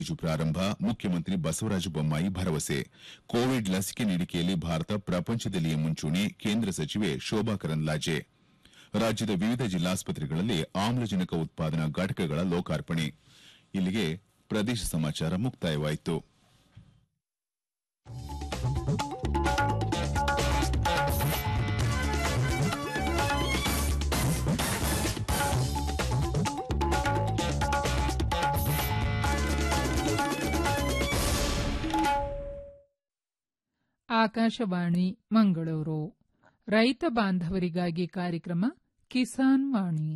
College ಪ್ರಾರಂಭ ಮುಖ್ಯಮಂತ್ರಿ ಬಸವರಾಜ ಬೊಮ್ಮಾಯಿ ಭರವಸೆ ಕೋವಿಡ್ ಲಸಿಕೆ ನೀಡಿಕೆಯಲ್ಲಿ ಭಾರತ ಪ್ರಪಂಚದಲ್ಲಿಯೇ ಮುಂಚೂಣಿ ಕೇಂದ್ರ ಸಚಿವೆ ಶೋಭಾ ಕರಂದ್ಲಾಜೆ ರಾಜ್ಯದ ವಿವಿಧ ಜಿಲ್ಲಾಸ್ಪತ್ರೆಗಳಲ್ಲಿ ಆಮ್ಲಜನಕ ಉತ್ಪಾದನಾ ಘಟಕಗಳ ಲೋಕಾರ್ಪಣೆ ಇಲ್ಲಿಗೆ ಪ್ರದೇಶ ಸಮಾಚಾರ ಮುಕ್ತಾಯವಾಯಿತು ಆಕಾಶವಾಣಿ ಮಂಗಳೂರು ರೈತ ಬಾಂಧವರಿಗಾಗಿ ಕಾರ್ಯಕ್ರಮ ಕಿಸಾನ್ ವಾಣಿ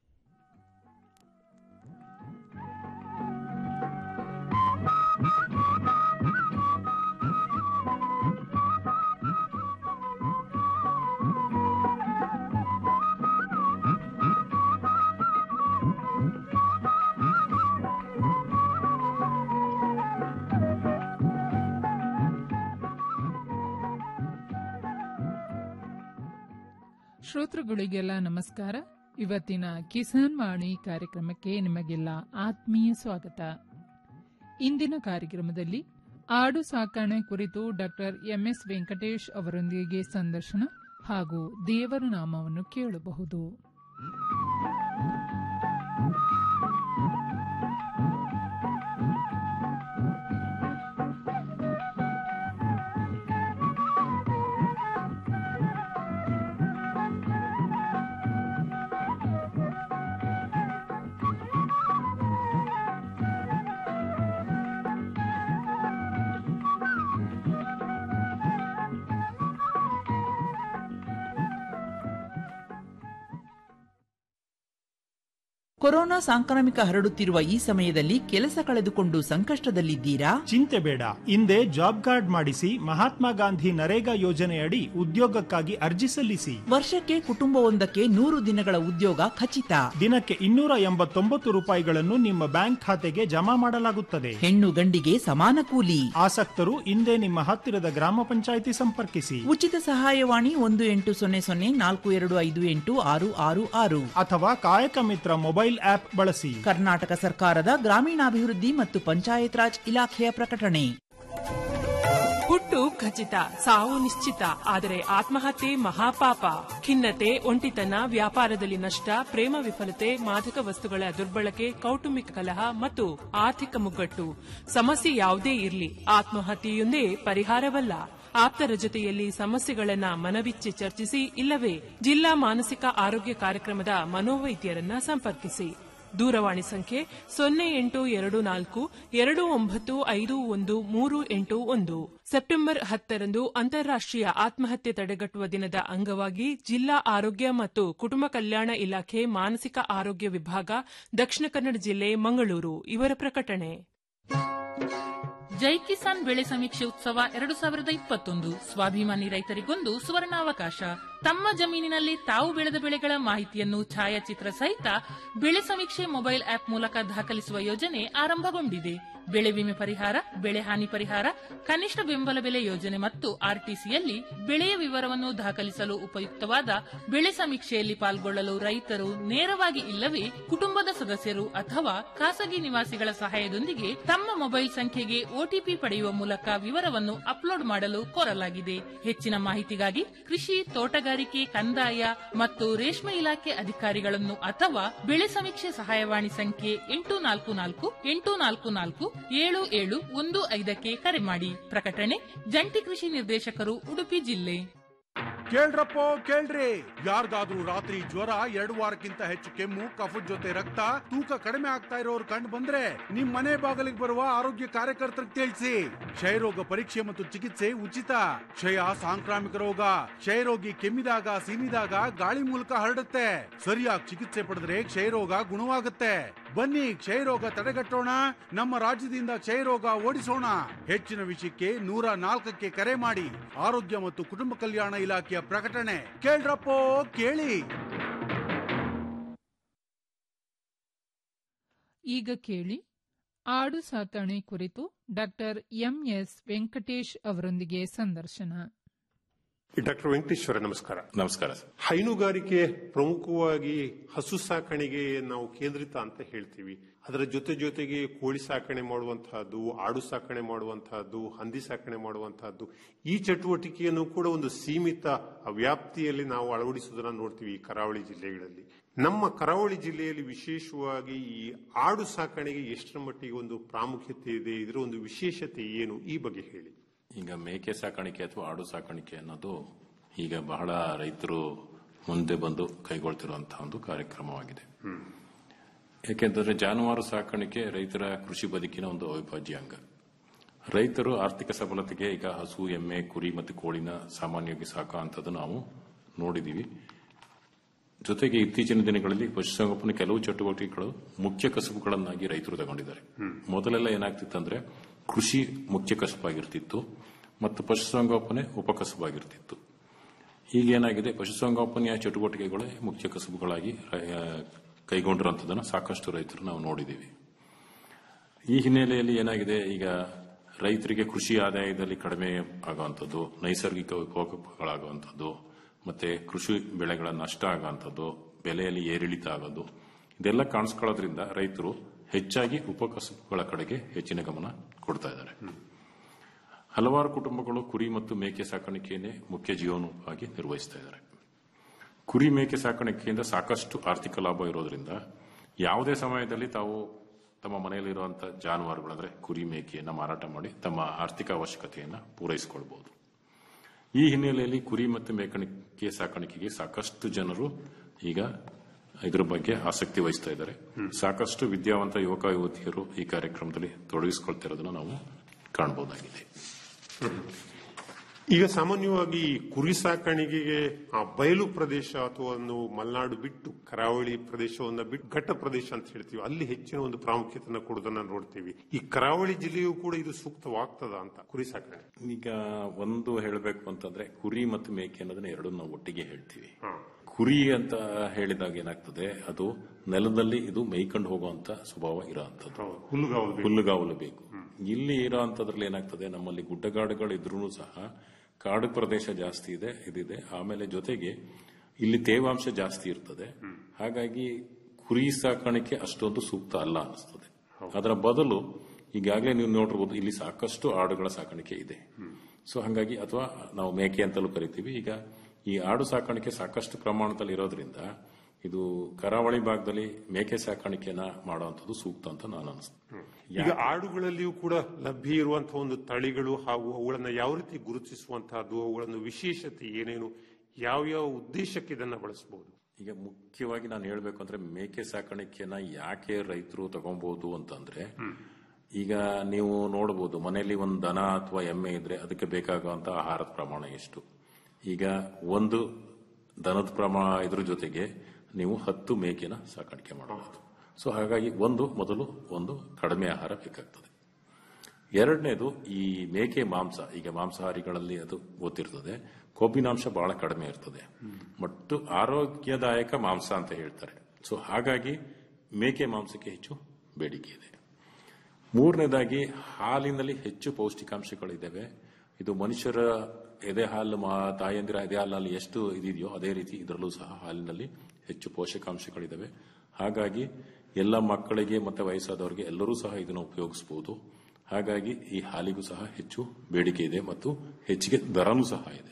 ಶ್ರೋತೃಗಳಿಗೆಲ್ಲ ನಮಸ್ಕಾರ ಇವತ್ತಿನ ಕಿಸಾನ್ ವಾಣಿ ಕಾರ್ಯಕ್ರಮಕ್ಕೆ ನಿಮಗೆಲ್ಲ ಆತ್ಮೀಯ ಸ್ವಾಗತ ಇಂದಿನ ಕಾರ್ಯಕ್ರಮದಲ್ಲಿ ಆಡು ಸಾಕಣೆ ಕುರಿತು ಡಾಕ್ಟರ್ ಎಂಎಸ್ ವೆಂಕಟೇಶ್ ಅವರೊಂದಿಗೆ ಸಂದರ್ಶನ ಹಾಗೂ ದೇವರ ನಾಮವನ್ನು ಕೇಳಬಹುದು ಕೊರೋನಾ ಸಾಂಕ್ರಾಮಿಕ ಹರಡುತ್ತಿರುವ ಈ ಸಮಯದಲ್ಲಿ ಕೆಲಸ ಕಳೆದುಕೊಂಡು ಸಂಕಷ್ಟದಲ್ಲಿದ್ದೀರಾ ಚಿಂತೆ ಬೇಡ ಹಿಂದೆ ಜಾಬ್ ಕಾರ್ಡ್ ಮಾಡಿಸಿ ಮಹಾತ್ಮ ಗಾಂಧಿ ನರೇಗಾ ಯೋಜನೆಯಡಿ ಉದ್ಯೋಗಕ್ಕಾಗಿ ಅರ್ಜಿ ಸಲ್ಲಿಸಿ ವರ್ಷಕ್ಕೆ ಕುಟುಂಬವೊಂದಕ್ಕೆ ನೂರು ದಿನಗಳ ಉದ್ಯೋಗ ಖಚಿತ ದಿನಕ್ಕೆ ಇನ್ನೂರ ಎಂಬತ್ತೊಂಬತ್ತು ರೂಪಾಯಿಗಳನ್ನು ನಿಮ್ಮ ಬ್ಯಾಂಕ್ ಖಾತೆಗೆ ಜಮಾ ಮಾಡಲಾಗುತ್ತದೆ ಹೆಣ್ಣು ಗಂಡಿಗೆ ಸಮಾನ ಕೂಲಿ ಆಸಕ್ತರು ಹಿಂದೆ ನಿಮ್ಮ ಹತ್ತಿರದ ಗ್ರಾಮ ಪಂಚಾಯಿತಿ ಸಂಪರ್ಕಿಸಿ ಉಚಿತ ಸಹಾಯವಾಣಿ ಒಂದು ಎಂಟು ಸೊನ್ನೆ ಸೊನ್ನೆ ನಾಲ್ಕು ಎರಡು ಐದು ಎಂಟು ಆರು ಆರು ಆರು ಅಥವಾ ಕಾಯಕ ಮಿತ್ರ ಮೊಬೈಲ್ ಆಪ್ ಬಳಸಿ ಕರ್ನಾಟಕ ಸರ್ಕಾರದ ಗ್ರಾಮೀಣಾಭಿವೃದ್ಧಿ ಮತ್ತು ಪಂಚಾಯತ್ ರಾಜ್ ಇಲಾಖೆಯ ಪ್ರಕಟಣೆ ಹುಟ್ಟು ಖಚಿತ ಸಾವು ನಿಶ್ಚಿತ ಆದರೆ ಆತ್ಮಹತ್ಯೆ ಮಹಾಪಾಪ ಖಿನ್ನತೆ ಒಂಟಿತನ ವ್ಯಾಪಾರದಲ್ಲಿ ನಷ್ಟ ಪ್ರೇಮ ವಿಫಲತೆ ಮಾದಕ ವಸ್ತುಗಳ ದುರ್ಬಳಕೆ ಕೌಟುಂಬಿಕ ಕಲಹ ಮತ್ತು ಆರ್ಥಿಕ ಮುಗ್ಗಟ್ಟು ಸಮಸ್ಯೆ ಯಾವುದೇ ಇರಲಿ ಆತ್ಮಹತ್ಯೆಯೊಂದೇ ಪರಿಹಾರವಲ್ಲ ಆಪ್ತರ ಜೊತೆಯಲ್ಲಿ ಸಮಸ್ಯೆಗಳನ್ನ ಮನವಿಚ್ಚಿ ಚರ್ಚಿಸಿ ಇಲ್ಲವೇ ಜಿಲ್ಲಾ ಮಾನಸಿಕ ಆರೋಗ್ಯ ಕಾರ್ಯಕ್ರಮದ ಮನೋವೈದ್ಯರನ್ನ ಸಂಪರ್ಕಿಸಿ ದೂರವಾಣಿ ಸಂಖ್ಯೆ ಸೊನ್ನೆ ಎಂಟು ಎರಡು ನಾಲ್ಕು ಎರಡು ಒಂಬತ್ತು ಐದು ಒಂದು ಮೂರು ಎಂಟು ಒಂದು ಸೆಪ್ಟೆಂಬರ್ ಹತ್ತರಂದು ಅಂತಾರಾಷ್ಟೀಯ ಆತ್ಮಹತ್ಯೆ ತಡೆಗಟ್ಟುವ ದಿನದ ಅಂಗವಾಗಿ ಜಿಲ್ಲಾ ಆರೋಗ್ಯ ಮತ್ತು ಕುಟುಂಬ ಕಲ್ಯಾಣ ಇಲಾಖೆ ಮಾನಸಿಕ ಆರೋಗ್ಯ ವಿಭಾಗ ದಕ್ಷಿಣ ಕನ್ನಡ ಜಿಲ್ಲೆ ಮಂಗಳೂರು ಇವರ ಪ್ರಕಟಣೆ ಜೈ ಕಿಸಾನ್ ಬೆಳೆ ಸಮೀಕ್ಷೆ ಉತ್ಸವ ಎರಡು ಸಾವಿರದ ಇಪ್ಪತ್ತೊಂದು ಸ್ವಾಭಿಮಾನಿ ರೈತರಿಗೊಂದು ಸುವರ್ಣಾವಕಾಶ ತಮ್ಮ ಜಮೀನಿನಲ್ಲಿ ತಾವು ಬೆಳೆದ ಬೆಳೆಗಳ ಮಾಹಿತಿಯನ್ನು ಛಾಯಾಚಿತ್ರ ಸಹಿತ ಬೆಳೆ ಸಮೀಕ್ಷೆ ಮೊಬೈಲ್ ಆಪ್ ಮೂಲಕ ದಾಖಲಿಸುವ ಯೋಜನೆ ಆರಂಭಗೊಂಡಿದೆ ಬೆಳೆ ವಿಮೆ ಪರಿಹಾರ ಬೆಳೆ ಹಾನಿ ಪರಿಹಾರ ಕನಿಷ್ಠ ಬೆಂಬಲ ಬೆಲೆ ಯೋಜನೆ ಮತ್ತು ಆರ್ಟಿಸಿಯಲ್ಲಿ ಬೆಳೆಯ ವಿವರವನ್ನು ದಾಖಲಿಸಲು ಉಪಯುಕ್ತವಾದ ಬೆಳೆ ಸಮೀಕ್ಷೆಯಲ್ಲಿ ಪಾಲ್ಗೊಳ್ಳಲು ರೈತರು ನೇರವಾಗಿ ಇಲ್ಲವೇ ಕುಟುಂಬದ ಸದಸ್ಯರು ಅಥವಾ ಖಾಸಗಿ ನಿವಾಸಿಗಳ ಸಹಾಯದೊಂದಿಗೆ ತಮ್ಮ ಮೊಬೈಲ್ ಸಂಖ್ಯೆಗೆ ಒಟಿಪಿ ಪಡೆಯುವ ಮೂಲಕ ವಿವರವನ್ನು ಅಪ್ಲೋಡ್ ಮಾಡಲು ಕೋರಲಾಗಿದೆ ಹೆಚ್ಚಿನ ಮಾಹಿತಿಗಾಗಿ ಕೃಷಿ ತೋಟಗಾರಿಕೆ ಕಂದಾಯ ಮತ್ತು ರೇಷ್ಮೆ ಇಲಾಖೆ ಅಧಿಕಾರಿಗಳನ್ನು ಅಥವಾ ಬೆಳೆ ಸಮೀಕ್ಷೆ ಸಹಾಯವಾಣಿ ಸಂಖ್ಯೆ ಎಂಟು ನಾಲ್ಕು ನಾಲ್ಕು ಎಂಟು ನಾಲ್ಕು ನಾಲ್ಕು ಏಳು ಏಳು ಒಂದು ಐದಕ್ಕೆ ಕರೆ ಮಾಡಿ ಪ್ರಕಟಣೆ ಜಂಟಿ ಕೃಷಿ ನಿರ್ದೇಶಕರು ಉಡುಪಿ ಜಿಲ್ಲೆ ಕೇಳ್ರಪ್ಪೋ ಕೇಳ್ರಿ ಯಾರ್ಗಾದ್ರೂ ರಾತ್ರಿ ಜ್ವರ ಎರಡು ವಾರಕ್ಕಿಂತ ಹೆಚ್ಚು ಕೆಮ್ಮು ಕಫದ ಜೊತೆ ರಕ್ತ ತೂಕ ಕಡಿಮೆ ಆಗ್ತಾ ಇರೋರು ಕಂಡು ಬಂದ್ರೆ ನಿಮ್ ಮನೆ ಬಾಗಿಲಿಗೆ ಬರುವ ಆರೋಗ್ಯ ಕಾರ್ಯಕರ್ತರಿಗೆ ತಿಳಿಸಿ ಕ್ಷಯರೋಗ ಪರೀಕ್ಷೆ ಮತ್ತು ಚಿಕಿತ್ಸೆ ಉಚಿತ ಕ್ಷಯ ಸಾಂಕ್ರಾಮಿಕ ರೋಗ ಕ್ಷಯರೋಗಿ ಕೆಮ್ಮಿದಾಗ ಸೀನಿದಾಗ ಗಾಳಿ ಮೂಲಕ ಹರಡುತ್ತೆ ಸರಿಯಾಗಿ ಚಿಕಿತ್ಸೆ ಪಡೆದ್ರೆ ಕ್ಷಯರೋಗ ಗುಣವಾಗುತ್ತೆ ಬನ್ನಿ ಕ್ಷಯರೋಗ ತಡೆಗಟ್ಟೋಣ ನಮ್ಮ ರಾಜ್ಯದಿಂದ ಕ್ಷಯರೋಗ ಓಡಿಸೋಣ ಹೆಚ್ಚಿನ ವಿಷಯಕ್ಕೆ ನೂರ ನಾಲ್ಕಕ್ಕೆ ಕರೆ ಮಾಡಿ ಆರೋಗ್ಯ ಮತ್ತು ಕುಟುಂಬ ಕಲ್ಯಾಣ ಇಲಾಖೆಯ ಪ್ರಕಟಣೆ ಕೇಳ್ರಪ್ಪೋ ಕೇಳಿ ಈಗ ಕೇಳಿ ಆಡು ಸಾಕಣೆ ಕುರಿತು ಡಾಕ್ಟರ್ ಎಂಎಸ್ ವೆಂಕಟೇಶ್ ಅವರೊಂದಿಗೆ ಸಂದರ್ಶನ ಡಾಕ್ಟರ್ ವೆಂಕಟೇಶ್ವರ ನಮಸ್ಕಾರ ನಮಸ್ಕಾರ ಸರ್ ಹೈನುಗಾರಿಕೆ ಪ್ರಮುಖವಾಗಿ ಹಸು ಸಾಕಣೆಗೆ ನಾವು ಕೇಂದ್ರಿತ ಅಂತ ಹೇಳ್ತೀವಿ ಅದರ ಜೊತೆ ಜೊತೆಗೆ ಕೋಳಿ ಸಾಕಣೆ ಮಾಡುವಂತಹದ್ದು ಆಡು ಸಾಕಣೆ ಮಾಡುವಂತಹದ್ದು ಹಂದಿ ಸಾಕಣೆ ಮಾಡುವಂತಹದ್ದು ಈ ಚಟುವಟಿಕೆಯನ್ನು ಕೂಡ ಒಂದು ಸೀಮಿತ ವ್ಯಾಪ್ತಿಯಲ್ಲಿ ನಾವು ಅಳವಡಿಸುವುದನ್ನ ನೋಡ್ತೀವಿ ಈ ಕರಾವಳಿ ಜಿಲ್ಲೆಗಳಲ್ಲಿ ನಮ್ಮ ಕರಾವಳಿ ಜಿಲ್ಲೆಯಲ್ಲಿ ವಿಶೇಷವಾಗಿ ಈ ಆಡು ಸಾಕಣೆಗೆ ಎಷ್ಟರ ಮಟ್ಟಿಗೆ ಒಂದು ಪ್ರಾಮುಖ್ಯತೆ ಇದೆ ಇದರ ಒಂದು ವಿಶೇಷತೆ ಏನು ಈ ಬಗ್ಗೆ ಹೇಳಿ ಈಗ ಮೇಕೆ ಸಾಕಾಣಿಕೆ ಅಥವಾ ಆಡು ಸಾಕಾಣಿಕೆ ಅನ್ನೋದು ಈಗ ಬಹಳ ರೈತರು ಮುಂದೆ ಬಂದು ಕೈಗೊಳ್ತಿರುವಂತಹ ಒಂದು ಕಾರ್ಯಕ್ರಮವಾಗಿದೆ ಯಾಕೆಂತಂದ್ರೆ ಜಾನುವಾರು ಸಾಕಾಣಿಕೆ ರೈತರ ಕೃಷಿ ಬದುಕಿನ ಒಂದು ಅವಿಭಾಜ್ಯ ಅಂಗ ರೈತರು ಆರ್ಥಿಕ ಸಬಲತೆಗೆ ಈಗ ಹಸು ಎಮ್ಮೆ ಕುರಿ ಮತ್ತು ಕೋಳಿನ ಸಾಮಾನ್ಯವಾಗಿ ಸಾಕುವಂಥದ್ದು ನಾವು ನೋಡಿದೀವಿ ಜೊತೆಗೆ ಇತ್ತೀಚಿನ ದಿನಗಳಲ್ಲಿ ಪಶುಸಂಗೋಪನೆ ಕೆಲವು ಚಟುವಟಿಕೆಗಳು ಮುಖ್ಯ ಕಸುಬುಗಳನ್ನಾಗಿ ರೈತರು ತಗೊಂಡಿದ್ದಾರೆ ಮೊದಲೆಲ್ಲ ಏನಾಗ್ತಿತ್ತಂದ್ರೆ ಕೃಷಿ ಮುಖ್ಯ ಕಸುಬಾಗಿರ್ತಿತ್ತು ಮತ್ತು ಪಶುಸಂಗೋಪನೆ ಉಪಕಸುಬಾಗಿರ್ತಿತ್ತು ಈಗ ಏನಾಗಿದೆ ಪಶುಸಂಗೋಪನೆಯ ಚಟುವಟಿಕೆಗಳೇ ಮುಖ್ಯ ಕಸುಬುಗಳಾಗಿ ಆ, ಕೈಗೊಂಡಿರುವಂಥದ್ದನ್ನು ಸಾಕಷ್ಟು ರೈತರು ನಾವು ನೋಡಿದ್ದೀವಿ ಈ ಹಿನ್ನೆಲೆಯಲ್ಲಿ ಏನಾಗಿದೆ ಈಗ ರೈತರಿಗೆ ಕೃಷಿ ಆದಾಯದಲ್ಲಿ ಕಡಿಮೆ ಆಗುವಂಥದ್ದು ನೈಸರ್ಗಿಕ ವಿಕೋಪಗಳಾಗುವಂಥದ್ದು ಮತ್ತೆ ಕೃಷಿ ಬೆಳೆಗಳ ನಷ್ಟ ಆಗುವಂಥದ್ದು ಬೆಲೆಯಲ್ಲಿ ಏರಿಳಿತ ಆಗೋದು ಇದೆಲ್ಲ ಕಾಣಿಸ್ಕೊಳ್ಳೋದ್ರಿಂದ ರೈತರು ಹೆಚ್ಚಾಗಿ ಉಪಕಸುಬುಗಳ ಕಡೆಗೆ ಹೆಚ್ಚಿನ ಗಮನ ಕೊಡ್ತಾ ಇದ್ದಾರೆ ಹಲವಾರು ಕುಟುಂಬಗಳು ಕುರಿ ಮತ್ತು ಮೇಕೆ ಸಾಕಾಣಿಕೆಯನ್ನೇ ಮುಖ್ಯ ಜೀವನೋಪಾಗಿ ನಿರ್ವಹಿಸ್ತಾ ಇದ್ದಾರೆ ಕುರಿ ಮೇಕೆ ಸಾಕಾಣಿಕೆಯಿಂದ ಸಾಕಷ್ಟು ಆರ್ಥಿಕ ಲಾಭ ಇರೋದ್ರಿಂದ ಯಾವುದೇ ಸಮಯದಲ್ಲಿ ತಾವು ತಮ್ಮ ಮನೆಯಲ್ಲಿರುವಂತಹ ಜಾನುವಾರುಗಳು ಅಂದ್ರೆ ಕುರಿ ಮೇಕೆಯನ್ನ ಮಾರಾಟ ಮಾಡಿ ತಮ್ಮ ಆರ್ಥಿಕ ಅವಶ್ಯಕತೆಯನ್ನ ಪೂರೈಸಿಕೊಳ್ಬಹುದು ಈ ಹಿನ್ನೆಲೆಯಲ್ಲಿ ಕುರಿ ಮತ್ತು ಮೇಕಣಿಕೆ ಸಾಕಾಣಿಕೆಗೆ ಸಾಕಷ್ಟು ಜನರು ಈಗ ಇದರ ಬಗ್ಗೆ ಆಸಕ್ತಿ ವಹಿಸ್ತಾ ಇದ್ದಾರೆ ಸಾಕಷ್ಟು ವಿದ್ಯಾವಂತ ಯುವಕ ಯುವತಿಯರು ಈ ಕಾರ್ಯಕ್ರಮದಲ್ಲಿ ತೊಡಗಿಸಿಕೊಳ್ತಿರೋದನ್ನ ನಾವು ಕಾಣಬಹುದಾಗಿದೆ ಈಗ ಸಾಮಾನ್ಯವಾಗಿ ಈ ಕುರಿ ಸಾಕಾಣಿಕೆಗೆ ಆ ಬಯಲು ಪ್ರದೇಶ ಅಥವಾ ಒಂದು ಮಲೆನಾಡು ಬಿಟ್ಟು ಕರಾವಳಿ ಪ್ರದೇಶವನ್ನ ಬಿಟ್ಟು ಘಟ್ಟ ಪ್ರದೇಶ ಅಂತ ಹೇಳ್ತೀವಿ ಅಲ್ಲಿ ಹೆಚ್ಚಿನ ಒಂದು ಪ್ರಾಮುಖ್ಯತೆಯನ್ನು ಕೊಡೋದನ್ನ ನೋಡ್ತೀವಿ ಈ ಕರಾವಳಿ ಜಿಲ್ಲೆಯೂ ಕೂಡ ಇದು ಸೂಕ್ತವಾಗ್ತದ ಅಂತ ಕುರಿ ಸಾಕಣೆ ಈಗ ಒಂದು ಹೇಳಬೇಕು ಅಂತಂದ್ರೆ ಕುರಿ ಮತ್ತು ಮೇಕೆ ಅನ್ನೋದನ್ನ ಎರಡು ನಾವು ಒಟ್ಟಿಗೆ ಹೇಳ್ತೀವಿ ಕುರಿ ಅಂತ ಹೇಳಿದಾಗ ಏನಾಗ್ತದೆ ಅದು ನೆಲದಲ್ಲಿ ಇದು ಮೇಯ್ಕೊಂಡು ಹೋಗುವಂತ ಸ್ವಭಾವ ಇರೋಂಥದ್ದು ಹುಲ್ಲುಗಾವಲು ಬೇಕು. ಹುಲ್ಲುಗಾವಲು ಬೇಕು ಇಲ್ಲಿ ಇರೋಂಥದ್ರಲ್ಲಿ ಏನಾಗ್ತದೆ ನಮ್ಮಲ್ಲಿ ಗುಡ್ಡಗಾಡುಗಳು ಇದ್ರೂ ಸಹ ಕಾಡು ಪ್ರದೇಶ ಜಾಸ್ತಿ ಇದೆ ಇದಿದೆ ಆಮೇಲೆ ಜೊತೆಗೆ ಇಲ್ಲಿ ತೇವಾಂಶ ಜಾಸ್ತಿ ಇರ್ತದೆ ಹಾಗಾಗಿ ಕುರಿ ಸಾಕಾಣಿಕೆ ಅಷ್ಟೊಂದು ಸೂಕ್ತ ಅಲ್ಲ ಅನಿಸ್ತದೆ ಅದರ ಬದಲು ಈಗಾಗಲೇ ನೀವು ನೋಡಿರ್ಬೋದು ಇಲ್ಲಿ ಸಾಕಷ್ಟು ಆಡುಗಳ ಸಾಕಾಣಿಕೆ ಇದೆ ಸೊ ಹಾಗಾಗಿ ಅಥವಾ ನಾವು ಮೇಕೆ ಅಂತಲೂ ಕರಿತೀವಿ ಈಗ ಈ ಆಡು ಸಾಕಾಣಿಕೆ ಸಾಕಷ್ಟು ಪ್ರಮಾಣದಲ್ಲಿ ಇರೋದ್ರಿಂದ ಇದು ಕರಾವಳಿ ಭಾಗದಲ್ಲಿ ಮೇಕೆ ಸಾಕಾಣಿಕೆಯನ್ನ ಮಾಡುವಂಥದ್ದು ಸೂಕ್ತ ಅಂತ ನಾನು ಅನಿಸ್ತೇನೆ ಈಗ ಆಡುಗಳಲ್ಲಿಯೂ ಕೂಡ ಲಭ್ಯ ಇರುವಂತಹ ಒಂದು ತಳಿಗಳು ಹಾಗೂ ಅವುಗಳನ್ನ ಯಾವ ರೀತಿ ಗುರುತಿಸುವಂತಹದ್ದು ಅವುಗಳನ್ನು ವಿಶೇಷತೆ ಏನೇನು ಯಾವ್ಯಾವ ಉದ್ದೇಶಕ್ಕೆ ಇದನ್ನ ಬಳಸಬಹುದು ಈಗ ಮುಖ್ಯವಾಗಿ ನಾನು ಹೇಳ್ಬೇಕು ಅಂದ್ರೆ ಮೇಕೆ ಸಾಕಾಣಿಕೆಯನ್ನ ಯಾಕೆ ರೈತರು ತಗೊಬಹುದು ಅಂತಂದ್ರೆ ಈಗ ನೀವು ನೋಡಬಹುದು ಮನೆಯಲ್ಲಿ ಒಂದು ದನ ಅಥವಾ ಎಮ್ಮೆ ಇದ್ರೆ ಅದಕ್ಕೆ ಬೇಕಾಗುವಂತ ಆಹಾರದ ಪ್ರಮಾಣ ಎಷ್ಟು ಈಗ ಒಂದು ದನದ ಪ್ರಮಾಣ ಇದ್ರ ಜೊತೆಗೆ ನೀವು ಹತ್ತು ಮೇಕೆನ ಸಾಕಾಣಿಕೆ ಮಾಡಬಹುದು ಸೊ ಹಾಗಾಗಿ ಒಂದು ಮೊದಲು ಒಂದು ಕಡಿಮೆ ಆಹಾರ ಬೇಕಾಗ್ತದೆ ಎರಡನೇದು ಈ ಮೇಕೆ ಮಾಂಸ ಈಗ ಮಾಂಸಾಹಾರಿಗಳಲ್ಲಿ ಅದು ಗೊತ್ತಿರ್ತದೆ ಕೊಬ್ಬಿನಾಂಶ ಬಹಳ ಕಡಿಮೆ ಇರ್ತದೆ ಮತ್ತು ಆರೋಗ್ಯದಾಯಕ ಮಾಂಸ ಅಂತ ಹೇಳ್ತಾರೆ ಸೊ ಹಾಗಾಗಿ ಮೇಕೆ ಮಾಂಸಕ್ಕೆ ಹೆಚ್ಚು ಬೇಡಿಕೆ ಇದೆ ಮೂರನೇದಾಗಿ ಹಾಲಿನಲ್ಲಿ ಹೆಚ್ಚು ಪೌಷ್ಟಿಕಾಂಶಗಳಿದ್ದಾವೆ ಇದು ಮನುಷ್ಯರ ಎದೆ ಹಾಲು ಮಾ- ತಾಯಂದಿರ ಎದೆ ಹಾಲಿನಲ್ಲಿ ಎಷ್ಟು ಇದೆಯೋ ಅದೇ ರೀತಿ ಇದರಲ್ಲೂ ಸಹ ಹಾಲಿನಲ್ಲಿ ಹೆಚ್ಚು ಪೋಷಕಾಂಶಗಳಿದ್ದಾವೆ ಹಾಗಾಗಿ ಎಲ್ಲ ಮಕ್ಕಳಿಗೆ ಮತ್ತೆ ವಯಸ್ಸಾದವರಿಗೆ ಎಲ್ಲರೂ ಸಹ ಇದನ್ನು ಉಪಯೋಗಿಸಬಹುದು ಹಾಗಾಗಿ ಈ ಹಾಲಿಗೂ ಸಹ ಹೆಚ್ಚು ಬೇಡಿಕೆ ಇದೆ ಮತ್ತು ಹೆಚ್ಚಿಗೆ ದರನೂ ಸಹ ಇದೆ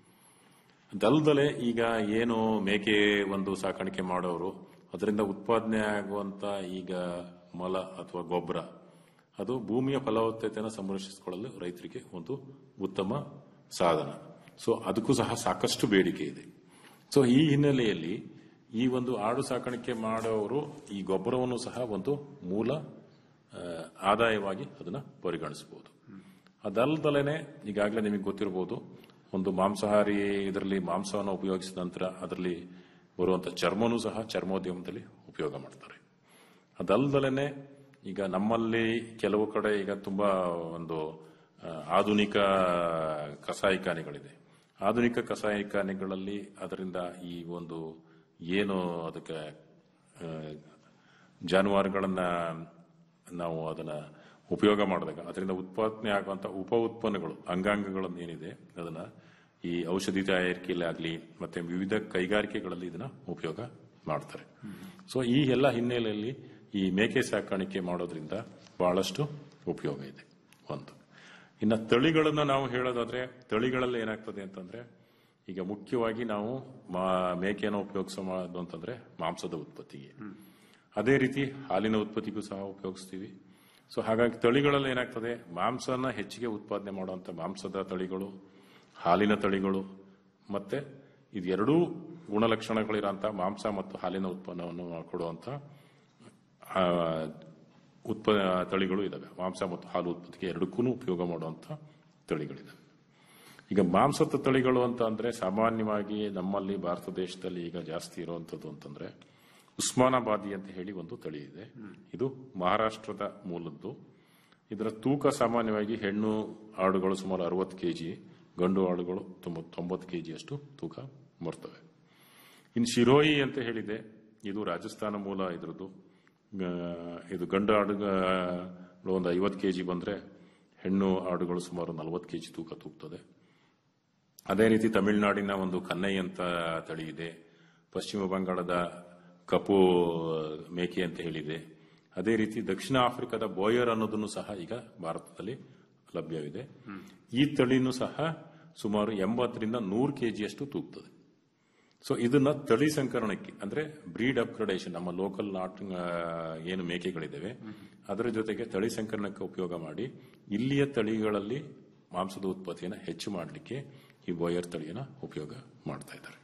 ದಲ್ದಲೆ ಈಗ ಏನು ಮೇಕೆ ಒಂದು ಸಾಕಾಣಿಕೆ ಮಾಡೋರು ಅದರಿಂದ ಉತ್ಪಾದನೆ ಆಗುವಂತ ಈಗ ಮಲ ಅಥವಾ ಗೊಬ್ಬರ ಅದು ಭೂಮಿಯ ಫಲವತ್ತತೆಯನ್ನು ಸಂರಕ್ಷಿಸಿಕೊಳ್ಳಲು ರೈತರಿಗೆ ಒಂದು ಉತ್ತಮ ಸಾಧನ ಸೊ ಅದಕ್ಕೂ ಸಹ ಸಾಕಷ್ಟು ಬೇಡಿಕೆ ಇದೆ ಸೊ ಈ ಹಿನ್ನೆಲೆಯಲ್ಲಿ ಈ ಒಂದು ಆಡು ಸಾಕಾಣಿಕೆ ಮಾಡೋರು ಈ ಗೊಬ್ಬರವನ್ನು ಸಹ ಒಂದು ಮೂಲ ಆ, ಆದಾಯವಾಗಿ ಅದನ್ನ ಪರಿಗಣಿಸಬಹುದು ಅದಲ್ದಲೇನೆ ಈಗಾಗಲೇ ನಿಮಗೆ ಗೊತ್ತಿರಬಹುದು ಒಂದು ಮಾಂಸಾಹಾರಿ ಇದರಲ್ಲಿ ಮಾಂಸವನ್ನು ಉಪಯೋಗಿಸಿದ ನಂತರ ಅದರಲ್ಲಿ ಬರುವಂತ ಚರ್ಮನೂ ಸಹ ಚರ್ಮೋದ್ಯಮದಲ್ಲಿ ಉಪಯೋಗ ಮಾಡ್ತಾರೆ ಅದಲ್ದಲೇನೆ ಈಗ ನಮ್ಮಲ್ಲಿ ಕೆಲವು ಕಡೆ ಈಗ ತುಂಬಾ ಒಂದು ಆ, ಆಧುನಿಕ ಕಸಾಯಿಖಾನೆಗಳಿದೆ ಆಧುನಿಕ ಕಸಾಯಿಖಾನೆಗಳಲ್ಲಿ ಅದರಿಂದ ಈ ಒಂದು ಏನು ಅದಕ್ಕೆ ಆ, ಜಾನುವಾರುಗಳನ್ನ ನಾವು ಅದನ್ನ ಉಪಯೋಗ ಮಾಡಿದಾಗ ಅದರಿಂದ ಉತ್ಪಾದನೆ ಆಗುವಂತ ಉಪ ಉತ್ಪನ್ನಗಳು ಅಂಗಾಂಗಗಳನ್ನು ಏನಿದೆ ಅದನ್ನ ಈ ಔಷಧಿ ತಯಾರಿಕೆಯಲ್ಲಾಗಲಿ ಮತ್ತೆ ವಿವಿಧ ಕೈಗಾರಿಕೆಗಳಲ್ಲಿ ಇದನ್ನ ಉಪಯೋಗ ಮಾಡ್ತಾರೆ ಸೊ ಈ ಎಲ್ಲ ಹಿನ್ನೆಲೆಯಲ್ಲಿ ಈ ಮೇಕೆ ಸಾಕಾಣಿಕೆ ಮಾಡೋದ್ರಿಂದ ಬಹಳಷ್ಟು ಉಪಯೋಗ ಇದೆ ಒಂದು ಇನ್ನ ತಳಿಗಳನ್ನ ನಾವು ಹೇಳೋದಾದ್ರೆ ತಳಿಗಳಲ್ಲಿ ಏನಾಗ್ತದೆ ಅಂತಂದ್ರೆ ಈಗ ಮುಖ್ಯವಾಗಿ ನಾವು ಮಾ- ಮೇಕೆಯನ್ನು ಉಪಯೋಗಿಸೋದು ಅಂತಂದ್ರೆ ಮಾಂಸದ ಉತ್ಪತ್ತಿಗೆ ಅದೇ ರೀತಿ ಹಾಲಿನ ಉತ್ಪತ್ತಿಗೂ ಸಹ ಉಪಯೋಗಿಸ್ತೀವಿ ಸೊ ಹಾಗಾಗಿ ತಳಿಗಳಲ್ಲಿ ಏನಾಗ್ತದೆ ಮಾಂಸನ ಹೆಚ್ಚಿಗೆ ಉತ್ಪಾದನೆ ಮಾಡುವಂತ ಮಾಂಸದ ತಳಿಗಳು ಹಾಲಿನ ತಳಿಗಳು ಮತ್ತೆ ಇದೆರಡೂ ಗುಣಲಕ್ಷಣಗಳಿರೋಂಥ ಮಾಂಸ ಮತ್ತು ಹಾಲಿನ ಉತ್ಪನ್ನವನ್ನು ಕೊಡುವಂತ ಆ, ಉತ್ಪ ತಳಿಗಳು ಇದಾವೆ ಮಾಂಸ ಮತ್ತು ಹಾಲು ಉತ್ಪತ್ತಿಗೆ ಎರಡಕ್ಕೂ ಉಪಯೋಗ ಮಾಡುವಂತ ತಳಿಗಳಿದಾವೆ ಈಗ ಮಾಂಸದ ತಳಿಗಳು ಅಂತ ಅಂದ್ರೆ ಸಾಮಾನ್ಯವಾಗಿ ನಮ್ಮಲ್ಲಿ ಭಾರತ ದೇಶದಲ್ಲಿ ಈಗ ಜಾಸ್ತಿ ಇರುವಂತದ್ದು ಅಂತಂದ್ರೆ ಉಸ್ಮಾನಾಬಾದಿ ಅಂತ ಹೇಳಿ ಒಂದು ತಳಿ ಇದೆ ಇದು ಮಹಾರಾಷ್ಟ್ರದ ಮೂಲದ್ದು ಇದರ ತೂಕ ಸಾಮಾನ್ಯವಾಗಿ ಹೆಣ್ಣು ಆಡುಗಳು ಸುಮಾರು ಅರವತ್ತು ಕೆಜಿ ಗಂಡು ಆಡುಗಳು ತೊಂಬತ್- ತೊಂಬತ್ತು ಕೆಜಿಯಷ್ಟು ತೂಕ ಬರ್ತವೆ ಇನ್ನು ಶಿರೋಯಿ ಅಂತ ಹೇಳಿದೆ ಇದು ರಾಜಸ್ಥಾನ ಮೂಲ ಇದ್ರದ್ದು ಆ, ಇದು ಗಂಡು ಆಡುಗಳು ಒಂದು ಐವತ್ತು ಕೆಜಿ ಬಂದ್ರೆ ಹೆಣ್ಣು ಆಡುಗಳು ಸುಮಾರು ನಲವತ್ತು ಕೆಜಿ ತೂಕ ತೂಗ್ತದೆ ಅದೇ ರೀತಿ ತಮಿಳುನಾಡಿನ ಒಂದು ಕನ್ನೈ ಅಂತ ತಳಿ ಇದೆ ಪಶ್ಚಿಮ ಬಂಗಾಳದ ಕಪು ಮೇಕೆ ಅಂತ ಹೇಳಿದೆ ಅದೇ ರೀತಿ ದಕ್ಷಿಣ ಆಫ್ರಿಕಾದ ಬೋಯರ್ ಅನ್ನೋದನ್ನು ಸಹ ಈಗ ಭಾರತದಲ್ಲಿ ಲಭ್ಯವಿದೆ ಈ ತಳಿನೂ ಸಹ ಸುಮಾರು ಎಂಬತ್ತರಿಂದ ನೂರು ಕೆಜಿಯಷ್ಟು ತೂಗ್ತದೆ ಸೊ ಇದನ್ನ ತಳಿ ಸಂಕರಣಕ್ಕೆ ಅಂದ್ರೆ ಬ್ರೀಡ್ ಅಪ್ಗ್ರೇಡೇಷನ್ ನಮ್ಮ ಲೋಕಲ್ ನಾಟ್ ಆ, ಏನು ಮೇಕೆಗಳಿದ್ದಾವೆ ಅದರ ಜೊತೆಗೆ ತಳಿ ಸಂಕರಣಕ್ಕೆ ಉಪಯೋಗ ಮಾಡಿ ಇಲ್ಲಿಯ ತಳಿಗಳಲ್ಲಿ ಮಾಂಸದ ಉತ್ಪತ್ತಿಯನ್ನು ಹೆಚ್ಚು ಮಾಡಲಿಕ್ಕೆ ಈ ಬೋಯರ್ ತಳಿಯನ್ನ ಉಪಯೋಗ ಮಾಡ್ತಾ ಇದ್ದಾರೆ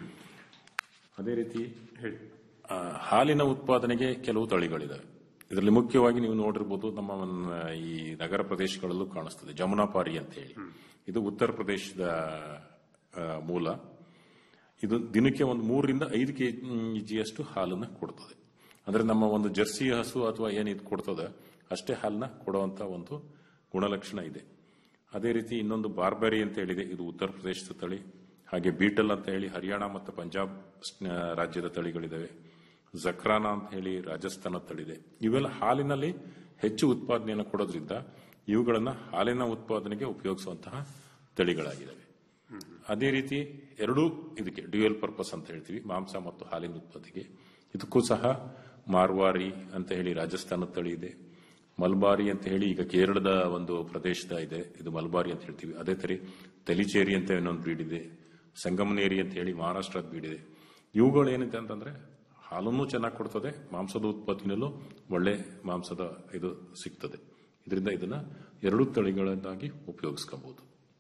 ಅದೇ ರೀತಿ ಆ, ಹಾಲಿನ ಉತ್ಪಾದನೆಗೆ ಕೆಲವು ತಳಿಗಳಿದಾವೆ ಇದರಲ್ಲಿ ಮುಖ್ಯವಾಗಿ ನೀವು ನೋಡಿರ್ಬೋದು ನಮ್ಮ ಒಂದು ಈ ನಗರ ಪ್ರದೇಶಗಳಲ್ಲೂ ಕಾಣಿಸ್ತದೆ ಜಮುನಾಪಾರಿ ಅಂತ ಹೇಳಿ ಇದು ಉತ್ತರ ಪ್ರದೇಶದ ಆ, ಮೂಲ ಇದು ದಿನಕ್ಕೆ ಒಂದು ಮೂರರಿಂದ ಐದು ಕೆಜಿಯಷ್ಟು ಹಾಲನ್ನು ಕೊಡ್ತದೆ ಅಂದ್ರೆ ನಮ್ಮ ಒಂದು ಜರ್ಸಿ ಹಸು ಅಥವಾ ಏನು ಇದು ಕೊಡ್ತದೆ ಅಷ್ಟೇ ಹಾಲನ್ನ ಕೊಡುವಂತ ಒಂದು ಗುಣಲಕ್ಷಣ ಇದೆ ಅದೇ ರೀತಿ ಇನ್ನೊಂದು ಬಾರ್ಬರಿ ಅಂತ ಹೇಳಿದೆ ಇದು ಉತ್ತರ ಪ್ರದೇಶದ ತಳಿ ಹಾಗೆ ಬೀಟಲ್ ಅಂತ ಹೇಳಿ ಹರಿಯಾಣ ಮತ್ತು ಪಂಜಾಬ್ ಆ, ರಾಜ್ಯದ ತಳಿಗಳಿದಾವೆ ಜಕ್ರಾನ ಅಂತ ಹೇಳಿ ರಾಜಸ್ಥಾನ ತಳಿದೆ ಇವೆಲ್ಲ ಹಾಲಿನಲ್ಲಿ ಹೆಚ್ಚು ಉತ್ಪಾದನೆಯನ್ನು ಕೊಡೋದ್ರಿಂದ ಇವುಗಳನ್ನ ಹಾಲಿನ ಉತ್ಪಾದನೆಗೆ ಉಪಯೋಗಿಸುವಂತಹ ತಳಿಗಳಾಗಿದ್ದಾವೆ ಅದೇ ರೀತಿ ಎರಡೂ ಇದಕ್ಕೆ ಡ್ಯೂಯಲ್ ಪರ್ಪಸ್ ಅಂತ ಹೇಳ್ತೀವಿ ಮಾಂಸ ಮತ್ತು ಹಾಲಿನ ಉತ್ಪತ್ತಿಗೆ ಇದಕ್ಕೂ ಸಹ ಮಾರ್ವಾರಿ ಅಂತ ಹೇಳಿ ರಾಜಸ್ಥಾನದ ತಳಿ ಇದೆ ಮಲ್ಬಾರಿ ಅಂತ ಹೇಳಿ ಈಗ ಕೇರಳದ ಒಂದು ಪ್ರದೇಶದ ಇದೆ ಇದು ಮಲ್ಬಾರಿ ಅಂತ ಹೇಳ್ತೀವಿ ಅದೇ ತರಿ ತಲಿಚೇರಿ ಅಂತ ಇನ್ನೊಂದು ಬ್ರೀಡ್ ಇದೆ ಸಂಗಮನೇರಿ ಅಂತ ಹೇಳಿ ಮಹಾರಾಷ್ಟ್ರದ ಬ್ರೀಡ್ ಇದೆ ಇವುಗಳು ಏನಿದೆ ಅಂತಂದ್ರೆ ಹಾಲನ್ನು ಚೆನ್ನಾಗಿ ಕೊಡ್ತದೆ ಮಾಂಸದ ಉತ್ಪತ್ತಿನಲ್ಲೂ ಒಳ್ಳೆ ಮಾಂಸದ ಇದು ಸಿಗ್ತದೆ ಇದರಿಂದ ಇದನ್ನ ಎರಡು ತಳಿಗಳನ್ನಾಗಿ ಉಪಯೋಗಿಸ್ಕೋಬಹುದು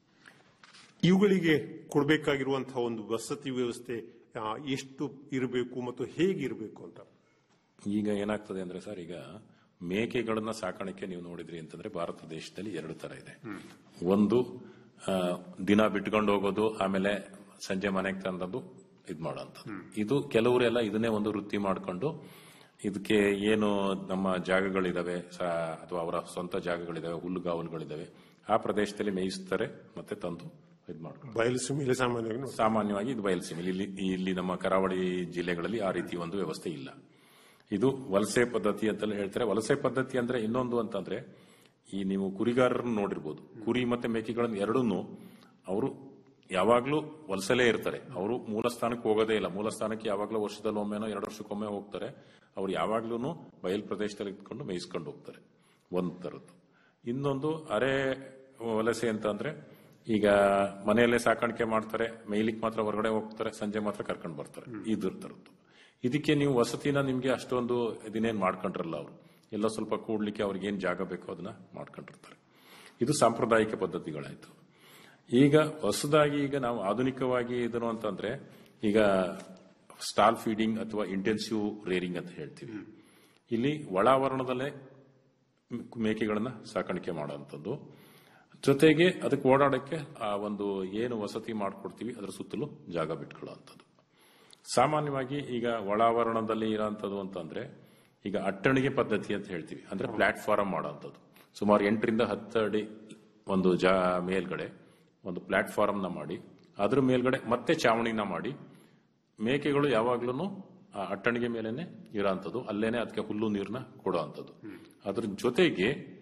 ಇವುಗಳಿಗೆ ಕೊಡಬೇಕಾಗಿರುವಂತಹ ಒಂದು ವಸತಿ ವ್ಯವಸ್ಥೆ ಆ, ಎಷ್ಟು ಇರಬೇಕು ಮತ್ತು ಹೇಗಿರಬೇಕು ಅಂತ ಈಗ ಏನಾಗ್ತದೆ ಅಂದ್ರೆ ಸರ್ ಈಗ ಮೇಕೆಗಳನ್ನ ಸಾಕಾಣಿಕೆ ನೀವು ನೋಡಿದ್ರಿ ಅಂತಂದ್ರೆ ಭಾರತ ದೇಶದಲ್ಲಿ ಎರಡು ತರ ಇದೆ ಒಂದು ಆ, ದಿನ ಬಿಟ್ಕೊಂಡು ಹೋಗೋದು ಆಮೇಲೆ ಸಂಜೆ ಮನೆಗೆ ತಂದದ್ದು ಇದ್ ಮಾಡೋಂಥದ್ದು ಇದು ಕೆಲವರೆಲ್ಲ ಇದನ್ನೇ ಒಂದು ವೃತ್ತಿ ಮಾಡ್ಕೊಂಡು ಇದಕ್ಕೆ ಏನು ನಮ್ಮ ಜಾಗಗಳಿದಾವೆ ಸ- ಅಥವಾ ಅವರ ಸ್ವಂತ ಜಾಗಗಳಿದಾವೆ ಹುಲ್ಲುಗಾವಲುಗಳಿದಾವೆ ಆ ಪ್ರದೇಶದಲ್ಲಿ ಮೇಯಿಸ್ತಾರೆ ಮತ್ತೆ ತಂದು ಇದ್ ಮಾಡ್ಕೊಂಡು ಬಯಲುಸೀಮೆಯಲ್ಲಿ ಸಾಮಾನ್ಯವಾಗಿ ನೋಡಿ. ಸಾಮಾನ್ಯವಾಗಿ ಇದು ಬಯಲುಸೀಮೆ ಇಲ್ಲಿ ಇಲ್ಲಿ ನಮ್ಮ ಕರಾವಳಿ ಜಿಲ್ಲೆಗಳಲ್ಲಿ ಆ ರೀತಿ ಒಂದು ವ್ಯವಸ್ಥೆ ಇಲ್ಲ ಇದು ವಲಸೆ ಪದ್ಧತಿ ಅಂತೆಲ್ಲ ಹೇಳ್ತಾರೆ ವಲಸೆ ಪದ್ಧತಿ ಅಂದ್ರೆ ಇನ್ನೊಂದು ಅಂತಂದ್ರೆ ಈ ನೀವು ಕುರಿಗಾರರನ್ನು ನೋಡಿರ್ಬೋದು ಕುರಿ ಮತ್ತೆ ಮೇಕೆಗಳನ್ನು ಎರಡನ್ನೂ ಅವರು ಯಾವಾಗ್ಲೂ ವಲಸಲೇ ಇರ್ತಾರೆ ಅವರು ಮೂಲ ಸ್ಥಾನಕ್ಕೆ ಹೋಗೋದೇ ಇಲ್ಲ ಮೂಲ ಸ್ಥಾನಕ್ಕೆ ಯಾವಾಗ್ಲೂ ವರ್ಷದಲ್ಲಿ ಒಮ್ಮೆನೋ ಎರಡು ವರ್ಷಕ್ಕೊಮ್ಮೆ ಹೋಗ್ತಾರೆ ಅವ್ರು ಯಾವಾಗ್ಲೂ ಬಯಲು ಪ್ರದೇಶದಲ್ಲಿ ಇಟ್ಕೊಂಡು ಮೇಯಿಸ್ಕೊಂಡು ಹೋಗ್ತಾರೆ ಒಂದ್ ತರದ್ದು ಇನ್ನೊಂದು ಅರೆ ವಲಸೆ ಅಂತ ಅಂದ್ರೆ ಈಗ ಮನೆಯಲ್ಲೇ ಸಾಕಾಣಿಕೆ ಮಾಡ್ತಾರೆ ಮೇಯ್ಲಿಕ್ಕೆ ಮಾತ್ರ ಹೊರಗಡೆ ಹೋಗ್ತಾರೆ ಸಂಜೆ ಮಾತ್ರ ಕರ್ಕೊಂಡು ಬರ್ತಾರೆ ಇದ್ರ ತರದ್ದು ಇದಕ್ಕೆ ನೀವು ವಸತಿನ ನಿಮ್ಗೆ ಅಷ್ಟೊಂದು ಇದನ್ನೇನ್ ಮಾಡ್ಕೊಂಡ್ರಲ್ಲ ಅವರು ಎಲ್ಲ ಸ್ವಲ್ಪ ಕೂಡ್ಲಿಕ್ಕೆ ಅವ್ರಿಗೆ ಏನ್ ಜಾಗ ಬೇಕೋ ಅದನ್ನ ಮಾಡ್ಕೊಂಡಿರ್ತಾರೆ ಇದು ಸಾಂಪ್ರದಾಯಿಕ ಪದ್ಧತಿಗಳಾಯ್ತು ಈಗ ಹೊಸದಾಗಿ ಈಗ ನಾವು ಆಧುನಿಕವಾಗಿ ಇದನ್ನು ಅಂತಂದ್ರೆ ಈಗ ಸ್ಟಾಲ್ ಫೀಡಿಂಗ್ ಅಥವಾ ಇಂಟೆನ್ಸಿವ್ ರೇರಿಂಗ್ ಅಂತ ಹೇಳ್ತೀವಿ ಇಲ್ಲಿ ಒಳಾವರಣದಲ್ಲೇ ಮೇಕೆಗಳನ್ನ ಸಾಕಾಣಿಕೆ ಮಾಡುವಂಥದ್ದು ಜೊತೆಗೆ ಅದಕ್ಕೆ ಓಡಾಡಕ್ಕೆ ಆ ಒಂದು ಏನು ವಸತಿ ಮಾಡ್ಕೊಡ್ತೀವಿ ಅದರ ಸುತ್ತಲೂ ಜಾಗ ಬಿಟ್ಕೊಳ್ಳುವಂಥದ್ದು ಸಾಮಾನ್ಯವಾಗಿ ಈಗ ಒಳಾವರಣದಲ್ಲಿ ಇರೋಂಥದ್ದು ಅಂತಂದ್ರೆ ಈಗ ಅಟ್ಟಣಿಗೆ ಪದ್ಧತಿ ಅಂತ ಹೇಳ್ತೀವಿ ಅಂದ್ರೆ ಪ್ಲಾಟ್ಫಾರಂ ಮಾಡೋಂಥದ್ದು ಸುಮಾರು ಎಂಟರಿಂದ ಹತ್ತು ಅಡಿ ಒಂದು ಜಾ ಮೇಲ್ಗಡೆ ಒಂದು ಪ್ಲಾಟ್ಫಾರಂನ ಮಾಡಿ ಅದ್ರ ಮೇಲ್ಗಡೆ ಮತ್ತೆ ಚಾವಣಿನ ಮಾಡಿ ಮೇಕೆಗಳು ಯಾವಾಗ್ಲೂ ಆ ಅಟ್ಟಣಿಗೆ ಮೇಲೇನೆ ಇರೋಂಥದ್ದು ಅಲ್ಲೇನೆ ಅದಕ್ಕೆ ಹುಲ್ಲು ನೀರನ್ನ ಕೊಡೋವಂಥದ್ದು ಅದ್ರ ಜೊತೆಗೆ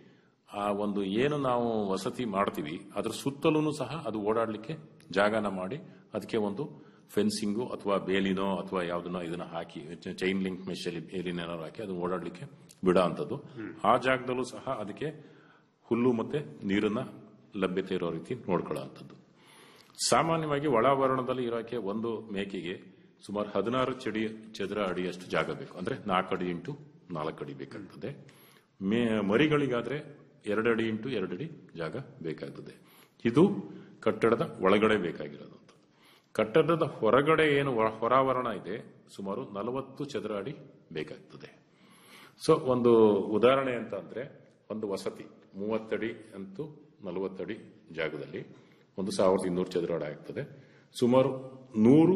ಆ ಒಂದು ಏನು ನಾವು ವಸತಿ ಮಾಡ್ತೀವಿ ಅದ್ರ ಸುತ್ತಲೂ ಸಹ ಅದು ಓಡಾಡಲಿಕ್ಕೆ ಜಾಗನ ಮಾಡಿ ಅದಕ್ಕೆ ಒಂದು ಫೆನ್ಸಿಂಗು ಅಥವಾ ಬೇಲಿನೋ ಅಥವಾ ಯಾವ್ದನ್ನ ಇದನ್ನ ಹಾಕಿ ಚೈನ್ ಲಿಂಕ್ ಮೆಷಲ್ಲಿ ಬೇಲಿನೇನಾದ್ರು ಹಾಕಿ ಅದನ್ನ ಓಡಾಡಲಿಕ್ಕೆ ಬಿಡೋ ಅಂಥದ್ದು ಆ ಜಾಗದಲ್ಲೂ ಸಹ ಅದಕ್ಕೆ ಹುಲ್ಲು ಮತ್ತೆ ನೀರನ್ನ ಲಭ್ಯತೆ ಇರೋ ರೀತಿ ನೋಡ್ಕೊಳ್ಳೋ ಅಂಥದ್ದು ಸಾಮಾನ್ಯವಾಗಿ ಒಳಾವರಣದಲ್ಲಿ ಇರೋಕೆ ಒಂದು ಮೇಕೆಗೆ ಸುಮಾರು ಹದಿನಾರು ಚಡಿ ಚದರ ಅಡಿಯಷ್ಟು ಜಾಗ ಬೇಕು ಅಂದ್ರೆ ನಾಲ್ಕು ಅಡಿ ಇಂಟು ನಾಲ್ಕು ಅಡಿ ಬೇಕಾಗ್ತದೆ ಮೇ ಮರಿಗಳಿಗಾದ್ರೆ ಎರಡು ಅಡಿ ಇಂಟು ಎರಡು ಅಡಿ ಜಾಗ ಬೇಕಾಗ್ತದೆ ಇದು ಕಟ್ಟಡದ ಒಳಗಡೆ ಬೇಕಾಗಿರೋದು ಅಂತ ಕಟ್ಟಡದ ಹೊರಗಡೆ ಏನು ಹೊರ- ಹೊರಾವರಣ ಇದೆ ಸುಮಾರು ನಲವತ್ತು ಚದರ ಅಡಿ ಬೇಕಾಗ್ತದೆ ಸೊ ಒಂದು ಉದಾಹರಣೆ ಅಂತ ಅಂದ್ರೆ ಒಂದು ವಸತಿ ಮೂವತ್ತಡಿ ಅಂತೂ ನಲವತ್ತಡಿ ಜಾಗದಲ್ಲಿ ಒಂದು ಸಾವಿರದ ಇನ್ನೂರು ಚದರ ಅಡಿ ಆಗ್ತದೆ ಸುಮಾರು ನೂರು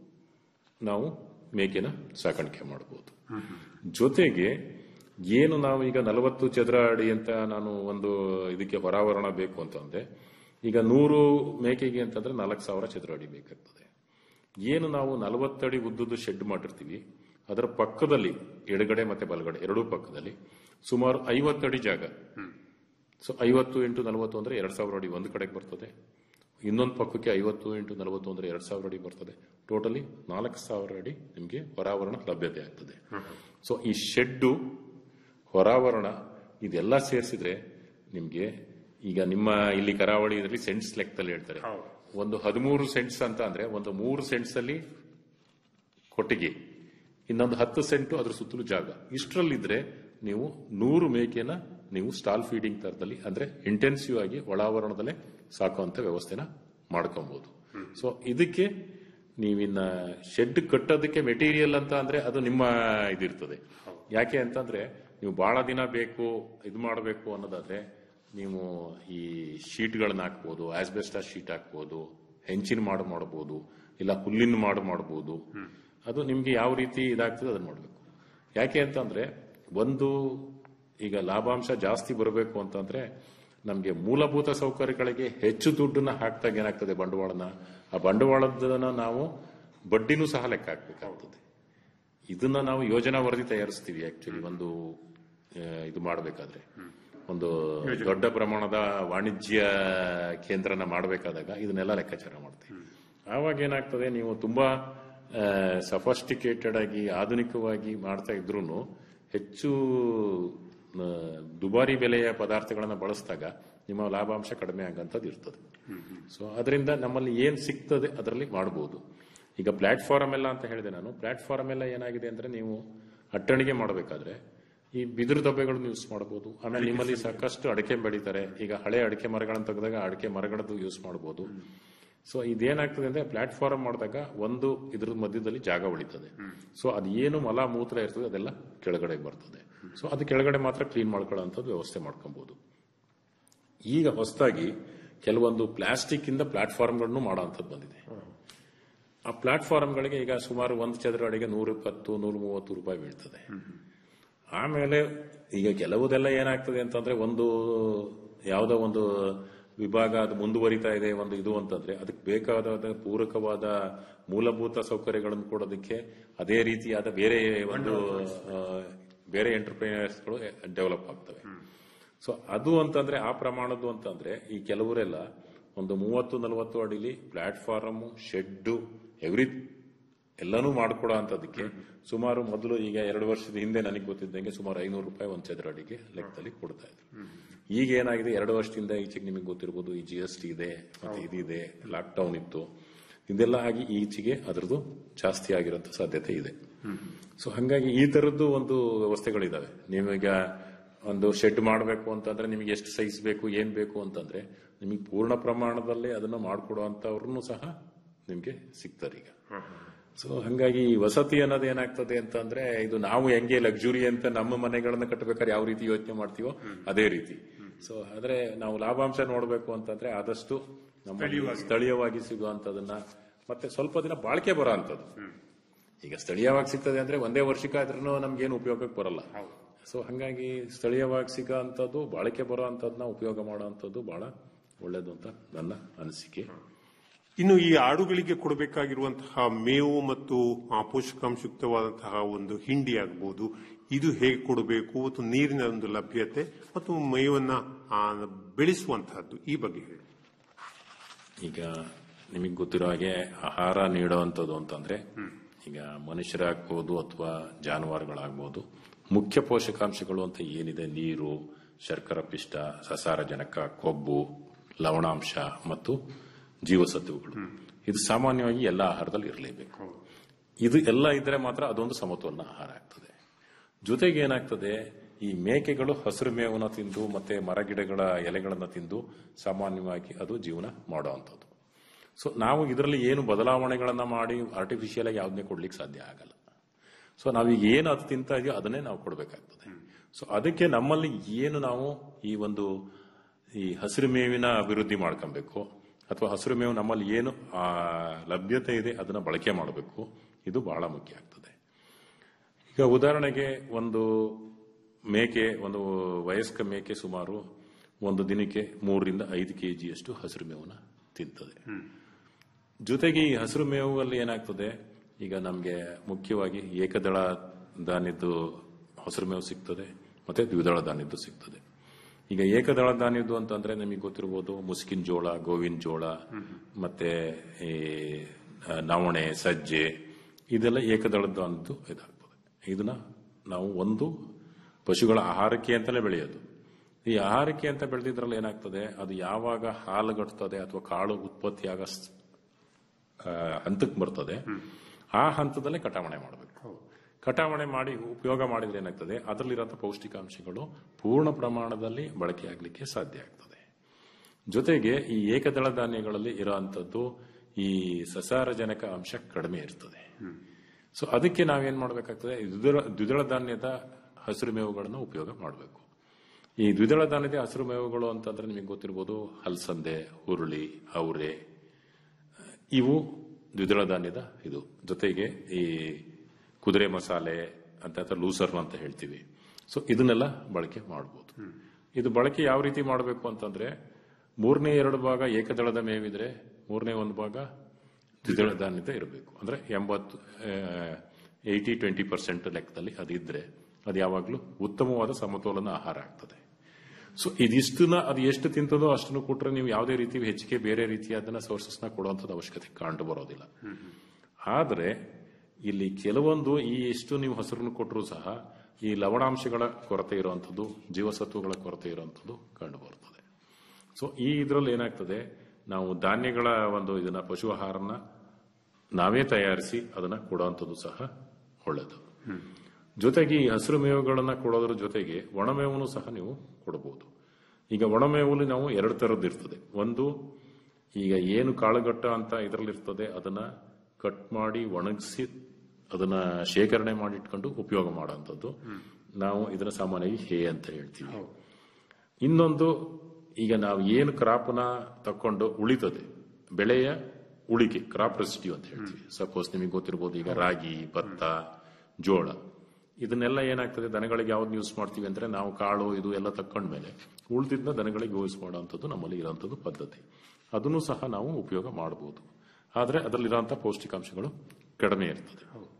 ನಾವು ಮೇಕೆನ ಸಾಕಾಣಿಕೆ ಮಾಡಬಹುದು ಜೊತೆಗೆ ಏನು ನಾವು ಈಗ ನಲವತ್ತು ಚದರ ಅಡಿ ಅಂತ ನಾನು ಒಂದು ಇದಕ್ಕೆ ಹೊರಾವರಣ ಬೇಕು ಅಂತಂದ್ರೆ ಈಗ ನೂರು ಮೇಕೆಗೆ ಅಂತಂದ್ರೆ ನಾಲ್ಕು ಸಾವಿರ ಚದರ ಅಡಿ ಬೇಕಾಗ್ತದೆ ಏನು ನಾವು ನಲವತ್ತಡಿ ಉದ್ದದ್ದು ಶೆಡ್ ಮಾಡಿರ್ತೀವಿ ಅದರ ಪಕ್ಕದಲ್ಲಿ ಎಡಗಡೆ ಮತ್ತೆ ಬಲಗಡೆ ಎರಡೂ ಪಕ್ಕದಲ್ಲಿ ಸುಮಾರು ಐವತ್ತಡಿ ಜಾಗ ಸೊ ಐವತ್ತು ಇಂಟು ನಲವತ್ತು ಅಂದ್ರೆ ಎರಡ್ ಸಾವಿರ ಅಡಿ ಒಂದು ಕಡೆಗೆ ಬರ್ತದೆ ಇನ್ನೊಂದು ಪಕ್ಕಕ್ಕೆ ಐವತ್ತು ಇಂಟು ನಲವತ್ತು ಅಂದ್ರೆ ಎರಡ್ ಸಾವಿರ ಅಡಿ ಬರ್ತದೆ ಟೋಟಲಿ ನಾಲ್ಕು ಸಾವಿರ ಅಡಿ ನಿಮಗೆ ಹೊರಾವರಣ ಲಭ್ಯತೆ ಆಗ್ತದೆ ಸೊ ಈ ಶೆಡ್ಡು ಹೊರಾವರಣ ಇದೆಲ್ಲ ಸೇರಿಸಿದ್ರೆ ನಿಮ್ಗೆ ಈಗ ನಿಮ್ಮ ಇಲ್ಲಿ ಕರಾವಳಿ ಇದರಲ್ಲಿ ಸೆಂಟ್ಸ್ ಲೆಕ್ಕದಲ್ಲಿ ಹೇಳ್ತಾರೆ ಒಂದು ಹದಿಮೂರು ಸೆಂಟ್ಸ್ ಅಂತ ಅಂದ್ರೆ ಒಂದು ಮೂರು ಸೆಂಟ್ಸ್ ಅಲ್ಲಿ ಕೊಟ್ಟಿಗೆ ಇನ್ನೊಂದು ಹತ್ತು ಸೆಂಟು ಅದ್ರ ಸುತ್ತಲೂ ಜಾಗ ಇಷ್ಟರಲ್ಲಿದ್ರೆ ನೀವು ನೂರು ಮೇಕೆನ ನೀವು ಸ್ಟಾಲ್ ಫೀಡಿಂಗ್ ತರದಲ್ಲಿ ಅಂದ್ರೆ ಇಂಟೆನ್ಸಿವ್ ಆಗಿ ಒಳಾವರಣದಲ್ಲೇ ಸಾಕುವಂತ ವ್ಯವಸ್ಥೆನ ಮಾಡ್ಕೊಬಹುದು ಸೊ ಇದಕ್ಕೆ ನೀವಿನ್ನ ಶೆಡ್ ಕಟ್ಟೋದಕ್ಕೆ ಮೆಟೀರಿಯಲ್ ಅಂತ ಅಂದ್ರೆ ಅದು ನಿಮ್ಮ ಇದಿರ್ತದೆ ಯಾಕೆ ಅಂತಂದ್ರೆ ನೀವು ಬಹಳ ದಿನ ಬೇಕು ಇದು ಮಾಡಬೇಕು ಅನ್ನೋದಾದ್ರೆ ನೀವು ಈ ಶೀಟ್ಗಳನ್ನ ಹಾಕ್ಬೋದು ಆಸ್ಬೆಸ್ಟಾಸ್ ಶೀಟ್ ಹಾಕ್ಬೋದು ಹೆಂಚಿನ ಮಾಡು ಮಾಡಬಹುದು ಇಲ್ಲ ಹುಲ್ಲಿನ ಮಾಡು ಮಾಡಬಹುದು ಅದು ನಿಮ್ಗೆ ಯಾವ ರೀತಿ ಇದಾಗ್ತದೆ ಅದನ್ನ ಮಾಡಬೇಕು ಯಾಕೆ ಅಂತಂದ್ರೆ ಒಂದು ಈಗ ಲಾಭಾಂಶ ಜಾಸ್ತಿ ಬರಬೇಕು ಅಂತಂದ್ರೆ ನಮಗೆ ಮೂಲಭೂತ ಸೌಕರ್ಯಗಳಿಗೆ ಹೆಚ್ಚು ದುಡ್ಡನ್ನ ಹಾಕ್ದಾಗ ಏನಾಗ್ತದೆ ಬಂಡವಾಳನ ಆ ಬಂಡವಾಳದನ್ನ ನಾವು ಬಡ್ಡಿನೂ ಸಹ ಲೆಕ್ಕ ಹಾಕ್ಬೇಕಾಗ್ತದೆ ಇದನ್ನ ನಾವು ಯೋಜನಾ ವರದಿ ತಯಾರಿಸ್ತೀವಿ ಆಕ್ಚುಲಿ ಒಂದು ಆ, ಇದು ಮಾಡಬೇಕಾದ್ರೆ ಒಂದು ದೊಡ್ಡ ಪ್ರಮಾಣದ ವಾಣಿಜ್ಯ ಕೇಂದ್ರನ ಮಾಡಬೇಕಾದಾಗ ಇದನ್ನೆಲ್ಲ ಲೆಕ್ಕಾಚಾರ ಮಾಡ್ತೀವಿ ಆವಾಗ ಏನಾಗ್ತದೆ ನೀವು ತುಂಬಾ ಸಫಾಸ್ಟಿಕೇಟೆಡ್ ಆಗಿ ಆಧುನಿಕವಾಗಿ ಮಾಡ್ತಾ ಇದ್ರು ಹೆಚ್ಚು ಆ, ದುಬಾರಿ ಬೆಲೆಯ ಪದಾರ್ಥಗಳನ್ನ ಬಳಸಿದಾಗ ನಿಮ್ಮ ಲಾಭಾಂಶ ಕಡಿಮೆ ಆಗಂತದ್ದು ಇರ್ತದೆ ಸೊ ಅದರಿಂದ ನಮ್ಮಲ್ಲಿ ಏನ್ ಸಿಗ್ತದೆ ಅದರಲ್ಲಿ ಮಾಡಬಹುದು ಈಗ ಪ್ಲಾಟ್ಫಾರ್ಮ್ ಎಲ್ಲ ಅಂತ ಹೇಳಿದೆ ನಾನು ಪ್ಲಾಟ್ಫಾರ್ಮ್ ಎಲ್ಲ ಏನಾಗಿದೆ ಅಂದ್ರೆ ನೀವು ಅಟ್ಟಣಿಗೆ ಮಾಡಬೇಕಾದ್ರೆ ಈ ಬಿದಿರು ದಬ್ಬೆಗಳನ್ನು ಯೂಸ್ ಮಾಡಬಹುದು ಆಮೇಲೆ ನಿಮ್ಮಲ್ಲಿ ಸಾಕಷ್ಟು ಅಡಿಕೆ ಬೆಳೀತಾರೆ ಈಗ ಹಳೆ ಅಡಿಕೆ ಮರಗಳನ್ನು ತೆಗೆದಾಗ ಅಡಿಕೆ ಮರಗಳದ್ದು ಯೂಸ್ ಮಾಡಬಹುದು ಸೊ ಇದೇನಾಗ್ತದೆ ಅಂದ್ರೆ ಪ್ಲಾಟ್ಫಾರ್ಮ್ ಮಾಡಿದಾಗ ಒಂದು ಇದ್ರ ಮಧ್ಯದಲ್ಲಿ ಜಾಗ ಉಳಿತದೆ ಸೊ ಅದು ಏನು ಮಲ ಮೂತ್ರ ಇರ್ತದೆ ಅದೆಲ್ಲ ಕೆಳಗಡೆ ಬರ್ತದೆ ಸೊ ಅದು ಕೆಳಗಡೆ ಮಾತ್ರ ಕ್ಲೀನ್ ಮಾಡ್ಕೊಳ್ಳೋಂಥದ್ದು ವ್ಯವಸ್ಥೆ ಮಾಡ್ಕೊಬಹುದು ಈಗ ಹೊಸದಾಗಿ ಕೆಲವೊಂದು ಪ್ಲಾಸ್ಟಿಕ್ ಇಂದ ಪ್ಲಾಟ್ಫಾರ್ಮ್ಗಳನ್ನು ಮಾಡೋಂಥದ್ದು ಬಂದಿದೆ ಆ ಪ್ಲಾಟ್ಫಾರ್ಮ್ಗಳಿಗೆ ಈಗ ಸುಮಾರು ಒಂದು ಚದರ ಅಡಿಗೆ ನೂರ ಇಪ್ಪತ್ತು ನೂರ ಮೂವತ್ತು ರೂಪಾಯಿ ಬೀಳ್ತದೆ ಆಮೇಲೆ ಈಗ ಕೆಲವುದೆಲ್ಲ ಏನಾಗ್ತದೆ ಅಂತಂದ್ರೆ ಒಂದು ಯಾವುದೋ ಒಂದು ವಿಭಾಗ ಅದು ಮುಂದುವರಿತಾ ಇದೆ ಒಂದು ಇದು ಅಂತಂದ್ರೆ ಅದಕ್ಕೆ ಬೇಕಾದ ಪೂರಕವಾದ ಮೂಲಭೂತ ಸೌಕರ್ಯಗಳನ್ನು ಕೊಡೋದಕ್ಕೆ ಅದೇ ರೀತಿಯಾದ ಬೇರೆ ಒಂದು ಆ, ಬೇರೆ ಎಂಟರ್ಪ್ರಿನರ್ಸ್ಗಳು ಡೆವಲಪ್ ಆಗ್ತವೆ ಸೊ ಅದು ಅಂತಂದ್ರೆ ಆ ಪ್ರಮಾಣದ್ದು ಅಂತಂದ್ರೆ ಈ ಕೆಲವರೆಲ್ಲ ಒಂದು ಮೂವತ್ತು ನಲವತ್ತು ಅಡಿಲಿ ಪ್ಲಾಟ್ಫಾರ್ಮ್ ಶೆಡ್ಡು ಎವ್ರಿ ಎಲ್ಲಾನು ಮಾಡ್ಕೊಡೋ ಅಂತದಕ್ಕೆ ಸುಮಾರು ಮೊದಲು ಈಗ ಎರಡು ವರ್ಷದ ಹಿಂದೆ ನನಗೆ ಗೊತ್ತಿದ್ದಂಗೆ ಸುಮಾರು ಐನೂರು ರೂಪಾಯಿ ಒಂದು ಚದರ ಅಡಿಗೆ ಲೆಕ್ಕದಲ್ಲಿ ಕೊಡ್ತಾ ಇದ್ರು ಈಗ ಏನಾಗಿದೆ ಎರಡು ವರ್ಷದಿಂದ ಈಚೆಗೆ ನಿಮಗೆ ಗೊತ್ತಿರ್ಬೋದು ಈ ಜಿ ಎಸ್ ಟಿ ಇದೆ ಮತ್ತೆ ಇದಿದೆ ಲಾಕ್ ಡೌನ್ ಇತ್ತು ಇದೆಲ್ಲ ಆಗಿ ಈಚೆಗೆ ಅದರದ್ದು ಜಾಸ್ತಿ ಆಗಿರೋಂಥ ಸಾಧ್ಯತೆ ಇದೆ ಸೊ ಹಂಗಾಗಿ ಈ ತರದ್ದು ಒಂದು ವ್ಯವಸ್ಥೆಗಳಿದಾವೆ ನೀವೀಗ ಒಂದು ಶೆಡ್ ಮಾಡಬೇಕು ಅಂತಂದ್ರೆ ನಿಮಗೆ ಎಷ್ಟು ಸೈಜ್ ಬೇಕು ಏನ್ ಬೇಕು ಅಂತಂದ್ರೆ ನಿಮಗೆ ಪೂರ್ಣ ಪ್ರಮಾಣದಲ್ಲಿ ಅದನ್ನ ಮಾಡ್ಕೊಡುವಂತವ್ರನ್ನು ಸಹ ನಿಮ್ಗೆ ಸಿಗ್ತಾರೆ ಈಗ ಸೊ ಹಂಗಾಗಿ ಈ ವಸತಿ ಅನ್ನೋದು ಏನಾಗ್ತದೆ ಅಂತಂದ್ರೆ ಇದು ನಾವು ಹೆಂಗೆ ಲಕ್ಸುರಿ ಅಂತ ನಮ್ಮ ಮನೆಗಳನ್ನ ಕಟ್ಟಬೇಕಾದ್ರೆ ಯಾವ ರೀತಿ ಯೋಚನೆ ಮಾಡ್ತೀವೋ ಅದೇ ರೀತಿ ಸೊ ಆದ್ರೆ ನಾವು ಲಾಭಾಂಶ ನೋಡ್ಬೇಕು ಅಂತಂದ್ರೆ ಆದಷ್ಟು ನಮ್ಮ ಸ್ಥಳೀಯವಾಗಿ ಸಿಗುವಂತದನ್ನ ಮತ್ತೆ ಸ್ವಲ್ಪ ದಿನ ಬಾಳಿಕೆ ಬರೋ ಅಂತದ್ದು ಈಗ ಸ್ಥಳೀಯವಾಗಿ ಸಿಗ್ತದೆ ಅಂದ್ರೆ ಒಂದೇ ವರ್ಷಕ್ಕಾದ್ರೂ ನಮ್ಗೇನು ಉಪಯೋಗಕ್ಕೆ ಬರಲ್ಲ ಸೊ ಹಂಗಾಗಿ ಸ್ಥಳೀಯವಾಗಿ ಸಿಗೋ ಅಂತದ್ದು ಬಾಳಿಕೆ ಬರೋ ಅಂತದನ್ನ ಉಪಯೋಗ ಮಾಡೋ ಅಂತದ್ದು ಬಹಳ ಒಳ್ಳೇದು ಅಂತ ನನ್ನ ಅನಿಸಿಕೆ ಇನ್ನು ಈ ಆಡುಗಳಿಗೆ ಕೊಡಬೇಕಾಗಿರುವಂತಹ ಮೇವು ಮತ್ತು ಆ ಪೋಷಕಾಂಶಯುಕ್ತವಾದಂತಹ ಒಂದು ಹಿಂಡಿ ಆಗಬಹುದು ಇದು ಹೇಗೆ ಕೊಡಬೇಕು ಮತ್ತು ನೀರಿನ ಒಂದು ಲಭ್ಯತೆ ಮತ್ತು ಮೇವನ್ನ ಆ, ಬೆಳೆಸುವಂತಹದ್ದು ಈ ಬಗ್ಗೆ ಹೇಳಿ ಈಗ ನಿಮಗೆ ಗೊತ್ತಿರೋ ಹಾಗೆ ಆಹಾರ ನೀಡುವಂಥದ್ದು ಅಂತಂದ್ರೆ ಈಗ ಮನುಷ್ಯರಾಗ್ಬೋದು ಅಥವಾ ಜಾನುವಾರುಗಳಾಗ್ಬೋದು ಮುಖ್ಯ ಪೋಷಕಾಂಶಗಳು ಅಂತ ಏನಿದೆ ನೀರು ಶರ್ಕರ ಪಿಷ್ಟ ಸಸಾರಜನಕ ಕೊಬ್ಬು ಲವಣಾಂಶ ಮತ್ತು ಜೀವಸತ್ವಗಳು ಇದು ಸಾಮಾನ್ಯವಾಗಿ ಎಲ್ಲ ಆಹಾರದಲ್ಲಿ ಇರಲೇಬೇಕು ಇದು ಎಲ್ಲ ಇದ್ರೆ ಮಾತ್ರ ಅದೊಂದು ಸಮತೋಲನ ಆಹಾರ ಆಗ್ತದೆ ಜೊತೆಗೆ ಏನಾಗ್ತದೆ ಈ ಮೇಕೆಗಳು ಹಸಿರು ಮೇವನ್ನ ತಿಂದು ಮತ್ತೆ ಮರಗಿಡಗಳ ಎಲೆಗಳನ್ನ ತಿಂದು ಸಾಮಾನ್ಯವಾಗಿ ಅದು ಜೀವನ ಮಾಡುವಂಥದ್ದು ಸೊ ನಾವು ಇದರಲ್ಲಿ ಏನು ಬದಲಾವಣೆಗಳನ್ನ ಮಾಡಿ ಆರ್ಟಿಫಿಷಿಯಲ್ ಆಗಿ ಯಾವುದನ್ನೇ ಕೊಡ್ಲಿಕ್ಕೆ ಸಾಧ್ಯ ಆಗಲ್ಲ ಸೊ ನಾವೀಗ ಏನು ಅದು ತಿಂತಾ ಇದೆಯೋ ಅದನ್ನೇ ನಾವು ಕೊಡಬೇಕಾಗ್ತದೆ ಸೊ ಅದಕ್ಕೆ ನಮ್ಮಲ್ಲಿ ಏನು ನಾವು ಈ ಒಂದು ಈ ಹಸಿರು ಮೇವಿನ ಅಭಿವೃದ್ಧಿ ಮಾಡ್ಕೊಬೇಕು ಅಥವಾ ಹಸಿರು ಮೇವು ನಮ್ಮಲ್ಲಿ ಏನು ಆ ಲಭ್ಯತೆ ಇದೆ ಅದನ್ನ ಬಳಕೆ ಮಾಡಬೇಕು ಇದು ಬಹಳ ಮುಖ್ಯ ಆಗ್ತದೆ ಈಗ ಉದಾಹರಣೆಗೆ ಒಂದು ಮೇಕೆ ಒಂದು ವಯಸ್ಕ ಮೇಕೆ ಸುಮಾರು ಒಂದು ದಿನಕ್ಕೆ ಮೂರರಿಂದ ಐದು ಕೆಜಿಯಷ್ಟು ಹಸಿರು ಮೇವನ್ನ ತಿಂತದೆ ಜೊತೆಗೆ ಈ ಹಸಿರು ಮೇವಲ್ಲಿ ಏನಾಗ್ತದೆ ಈಗ ನಮಗೆ ಮುಖ್ಯವಾಗಿ ಏಕದಳ ಧಾನ್ಯದ್ದು ಹಸಿರು ಮೇವು ಸಿಗ್ತದೆ ಮತ್ತೆ ದ್ವಿದಳ ಧಾನ್ಯದ್ದು ಸಿಗ್ತದೆ ಈಗ ಏಕದಳ ಧಾನ್ಯದ್ದು ಅಂತಂದ್ರೆ ನಿಮಗೆ ಗೊತ್ತಿರಬಹುದು ಮುಸ್ಕಿನ ಜೋಳ ಗೋವಿನ ಜೋಳ ಮತ್ತೆ ಈ ಆ, ನವಣೆ ಸಜ್ಜೆ ಇದೆಲ್ಲ ಏಕದಳ ಧಾನ್ಯದ್ದು ಇದಾಗ್ತದೆ ಇದನ್ನ ನಾವು ಒಂದು ಪಶುಗಳ ಆಹಾರಕ್ಕೆ ಅಂತಲೇ ಬೆಳೆಯೋದು ಈ ಆಹಾರಕ್ಕೆ ಅಂತ ಬೆಳೆದಿದ್ರಲ್ಲಿ ಏನಾಗ್ತದೆ ಅದು ಯಾವಾಗ ಹಾಲುಗಟ್ತದೆ ಅಥವಾ ಕಾಳು ಉತ್ಪತ್ತಿಯಾಗ ಸ್- ಆ, ಹಂತಕ್ಕೆ ಬರ್ತದೆ ಆ ಹಂತದಲ್ಲೇ ಕಟಾವಣೆ ಮಾಡಬೇಕು ಕಟಾವಣೆ ಮಾಡಿ ಉಪಯೋಗ ಮಾಡಿದ್ರೆ ಏನಾಗ್ತದೆ ಅದರಲ್ಲಿರೋ ಪೌಷ್ಟಿಕಾಂಶಗಳು ಪೂರ್ಣ ಪ್ರಮಾಣದಲ್ಲಿ ಬಳಕೆ ಆಗಲಿಕ್ಕೆ ಸಾಧ್ಯ ಆಗ್ತದೆ ಜೊತೆಗೆ ಈ ಏಕದಳ ಧಾನ್ಯಗಳಲ್ಲಿ ಇರೋಂಥದ್ದು ಈ ಸಸಾರಜನಕ ಅಂಶ ಕಡಿಮೆ ಇರ್ತದೆ ಸೊ ಅದಕ್ಕೆ ನಾವೇನ್ ಮಾಡಬೇಕಾಗ್ತದೆ ದ್ವಿದಳ ದ್ವಿದಳ ಧಾನ್ಯದ ಹಸಿರು ಮೇವುಗಳನ್ನು ಉಪಯೋಗ ಮಾಡಬೇಕು ಈ ದ್ವಿದಳ ಧಾನ್ಯದ ಹಸಿರು ಮೇವುಗಳು ಅಂತಂದ್ರೆ ನಿಮಗೆ ಗೊತ್ತಿರ್ಬೋದು ಹಲಸಂದೆ ಹುರುಳಿ ಅವರೆ ಇವು ದ್ವಿದಳ ಧಾನ್ಯದ ಇದು ಜೊತೆಗೆ ಈ ಕುದುರೆ ಮಸಾಲೆ ಅಂತ ಅಥವಾ ಲೂಸರ್ ಅಂತ ಹೇಳ್ತೀವಿ ಸೊ ಇದನ್ನೆಲ್ಲ ಬಳಕೆ ಮಾಡಬಹುದು ಇದು ಬಳಕೆ ಯಾವ ರೀತಿ ಮಾಡಬೇಕು ಅಂತಂದ್ರೆ ಮೂರನೇ ಎರಡು ಭಾಗ ಏಕದಳದ ಮೇವಿದ್ರೆ ಮೂರನೇ ಒಂದು ಭಾಗ ದ್ವಿದಳ ಧಾನ್ಯದ ಇರಬೇಕು ಅಂದ್ರೆ ಎಂಬತ್ತು ಏಯ್ಟಿ ಟ್ವೆಂಟಿ ಪರ್ಸೆಂಟ್ ಲೆಕ್ಕದಲ್ಲಿ ಅದಿದ್ರೆ ಅದು ಯಾವಾಗಲೂ ಉತ್ತಮವಾದ ಸಮತೋಲನ ಆಹಾರ ಆಗ್ತದೆ ಸೊ ಇದಿಷ್ಟನ್ನ ಅದು ಎಷ್ಟು ತಿಂತದೋ ಅಷ್ಟನ್ನು ಕೊಟ್ರೆ ನೀವು ಯಾವುದೇ ರೀತಿ ಹೆಚ್ಚಿಗೆ ಬೇರೆ ರೀತಿಯಾದನ್ನ ಸೋರ್ಸಸ್ನ ಕೊಡುವಂಥದ್ದು ಅವಶ್ಯಕತೆ ಕಂಡು ಬರೋದಿಲ್ಲ ಆದ್ರೆ ಇಲ್ಲಿ ಕೆಲವೊಂದು ಈ ಎಷ್ಟು ನೀವು ಹಸಿರನ್ನು ಕೊಟ್ಟರು ಸಹ ಈ ಲವಣಾಂಶಗಳ ಕೊರತೆ ಇರುವಂಥದ್ದು ಜೀವಸತ್ವಗಳ ಕೊರತೆ ಇರುವಂಥದ್ದು ಕಂಡು ಬರ್ತದೆ ಸೊ ಈ ಇದರಲ್ಲಿ ಏನಾಗ್ತದೆ ನಾವು ಧಾನ್ಯಗಳ ಒಂದು ಇದನ್ನ ಪಶು ಆಹಾರನ ನಾವೇ ತಯಾರಿಸಿ ಅದನ್ನ ಕೊಡುವಂಥದ್ದು ಸಹ ಒಳ್ಳೆಯದು ಜೊತೆಗೆ ಈ ಹಸಿರು ಮೇವುಗಳನ್ನ ಕೊಡೋದ್ರ ಜೊತೆಗೆ ಒಣಮೇವನ್ನು ಸಹ ನೀವು ಕೊಡಬಹುದು ಈಗ ಒಣಮೇವಲ್ಲಿ ನಾವು ಎರಡು ತರದ್ದು ಇರ್ತದೆ ಒಂದು ಈಗ ಏನು ಕಾಳುಗಟ್ಟ ಅಂತ ಇದರಲ್ಲಿರ್ತದೆ ಅದನ್ನ ಕಟ್ ಮಾಡಿ ಒಣಗಿಸಿ ಅದನ್ನ ಶೇಖರಣೆ ಮಾಡಿ ಇಟ್ಕೊಂಡು ಉಪಯೋಗ ಮಾಡುವಂಥದ್ದು ನಾವು ಇದನ್ನ ಸಾಮಾನ್ಯವಾಗಿ ಹೇ ಅಂತ ಹೇಳ್ತೀವಿ ಇನ್ನೊಂದು ಈಗ ನಾವು ಏನು ಕ್ರಾಪ್ನ ತಕೊಂಡು ಉಳಿತದೆ ಬೆಳೆಯ ಉಳಿಕೆ ಕ್ರಾಪ್ ರೆಸಿಡ್ಯೂ ಅಂತ ಹೇಳ್ತೀವಿ ಸಪೋಸ್ ನಿಮಗೆ ಗೊತ್ತಿರ್ಬೋದು ಈಗ ರಾಗಿ ಭತ್ತ ಜೋಳ ಇದನ್ನೆಲ್ಲ ಏನಾಗ್ತದೆ ದನಗಳಿಗೆ ಯಾವ್ದು ಯೂಸ್ ಮಾಡ್ತೀವಿ ಅಂದ್ರೆ ನಾವು ಕಾಳು ಇದು ಎಲ್ಲ ತಕೊಂಡ್ಮೇಲೆ ಉಳಿದಿದ್ದ ದನಗಳಿಗೆ ಯೂಸ್ ಮಾಡುವಂಥದ್ದು ನಮ್ಮಲ್ಲಿ ಇರುವಂಥದ್ದು ಪದ್ಧತಿ ಅದನ್ನು ಸಹ ನಾವು ಉಪಯೋಗ ಮಾಡಬಹುದು ಆದ್ರೆ ಅದರಲ್ಲಿರುವಂತಹ ಪೌಷ್ಟಿಕಾಂಶಗಳು ಕಡಿಮೆ ಇರ್ತದೆ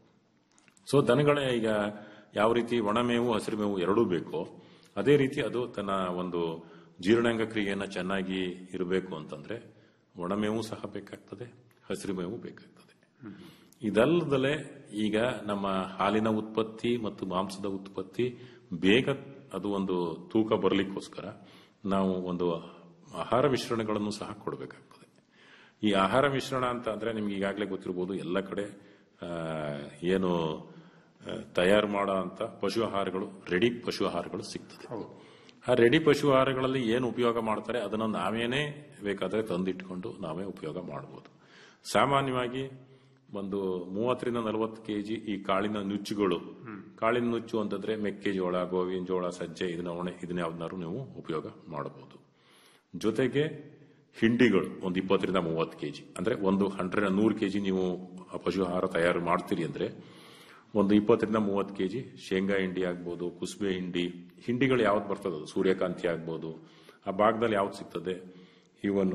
ಸೊ ದನಗಳ ಈಗ ಯಾವ ರೀತಿ ಒಣಮೇವು ಹಸಿರು ಮೇವು ಎರಡೂ ಬೇಕೋ ಅದೇ ರೀತಿ ಅದು ತನ್ನ ಒಂದು ಜೀರ್ಣಾಂಗ ಕ್ರಿಯೆಯನ್ನ ಚೆನ್ನಾಗಿ ಇರಬೇಕು ಅಂತಂದ್ರೆ ಒಣಮೇವು ಸಹ ಬೇಕಾಗ್ತದೆ ಹಸಿರು ಮೇವು ಬೇಕಾಗ್ತದೆ ಇದಲ್ಲದಲೆ ಈಗ ನಮ್ಮ ಹಾಲಿನ ಉತ್ಪತ್ತಿ ಮತ್ತು ಮಾಂಸದ ಉತ್ಪತ್ತಿ ಬೇಗ ಅದು ಒಂದು ತೂಕ ಬರಲಿಕ್ಕೋಸ್ಕರ ನಾವು ಒಂದು ಆಹಾರ ಮಿಶ್ರಣಗಳನ್ನು ಸಹ ಕೊಡಬೇಕಾಗ್ತದೆ ಈ ಆಹಾರ ಮಿಶ್ರಣ ಅಂತ ಅಂದ್ರೆ ನಿಮ್ಗೆ ಈಗಾಗಲೇ ಗೊತ್ತಿರಬಹುದು ಎಲ್ಲ ಕಡೆ ಆ, ಏನು ಆ, ತಯಾರು ಮಾಡೋ ಅಂತ ಪಶು ಆಹಾರಗಳು ರೆಡಿ ಪಶು ಆಹಾರಗಳು ಸಿಗ್ತದೆ ಆ ರೆಡಿ ಪಶು ಆಹಾರಗಳಲ್ಲಿ ಏನು ಉಪಯೋಗ ಮಾಡ್ತಾರೆ ಅದನ್ನು ನಾವೇನೇ ಬೇಕಾದ್ರೆ ತಂದಿಟ್ಕೊಂಡು ನಾವೇ ಉಪಯೋಗ ಮಾಡಬಹುದು ಸಾಮಾನ್ಯವಾಗಿ ಒಂದು ಮೂವತ್ತರಿಂದ ನಲವತ್ತು ಕೆಜಿ ಈ ಕಾಳಿನ ನುಚ್ಚುಗಳು ಕಾಳಿನ ನುಚ್ಚು ಅಂತಂದ್ರೆ ಮೆಕ್ಕೆಜೋಳ ಗೋವಿನ ಜೋಳ ಸಜ್ಜೆ ಇದನ್ನ ಒಣೆ ಇದನ್ನ ಯಾವ್ದನ್ನಾರು ನೀವು ಉಪಯೋಗ ಮಾಡಬಹುದು ಜೊತೆಗೆ ಹಿಂಡಿಗಳು ಒಂದು ಇಪ್ಪತ್ತರಿಂದ ಮೂವತ್ತು ಕೆಜಿ ಅಂದ್ರೆ ಒಂದು ಹಂಡ್ರೆಡ್ ನೂರು ಕೆಜಿ ನೀವು ಪಶು ಆಹಾರ ತಯಾರು ಮಾಡ್ತೀರಿ ಅಂದ್ರೆ ಒಂದು ಇಪ್ಪತ್ತರಿಂದ ಮೂವತ್ತು ಕೆಜಿ ಶೇಂಗಾ ಹಿಂಡಿ ಆಗ್ಬೋದು ಕುಸುಬೆ ಹಿಂಡಿ ಹಿಂಡಿಗಳು ಯಾವ್ದು ಬರ್ತದೆ ಅದು ಸೂರ್ಯಕಾಂತಿ ಆಗ್ಬೋದು ಆ ಭಾಗದಲ್ಲಿ ಯಾವ್ದು ಸಿಗ್ತದೆ ಇವನ್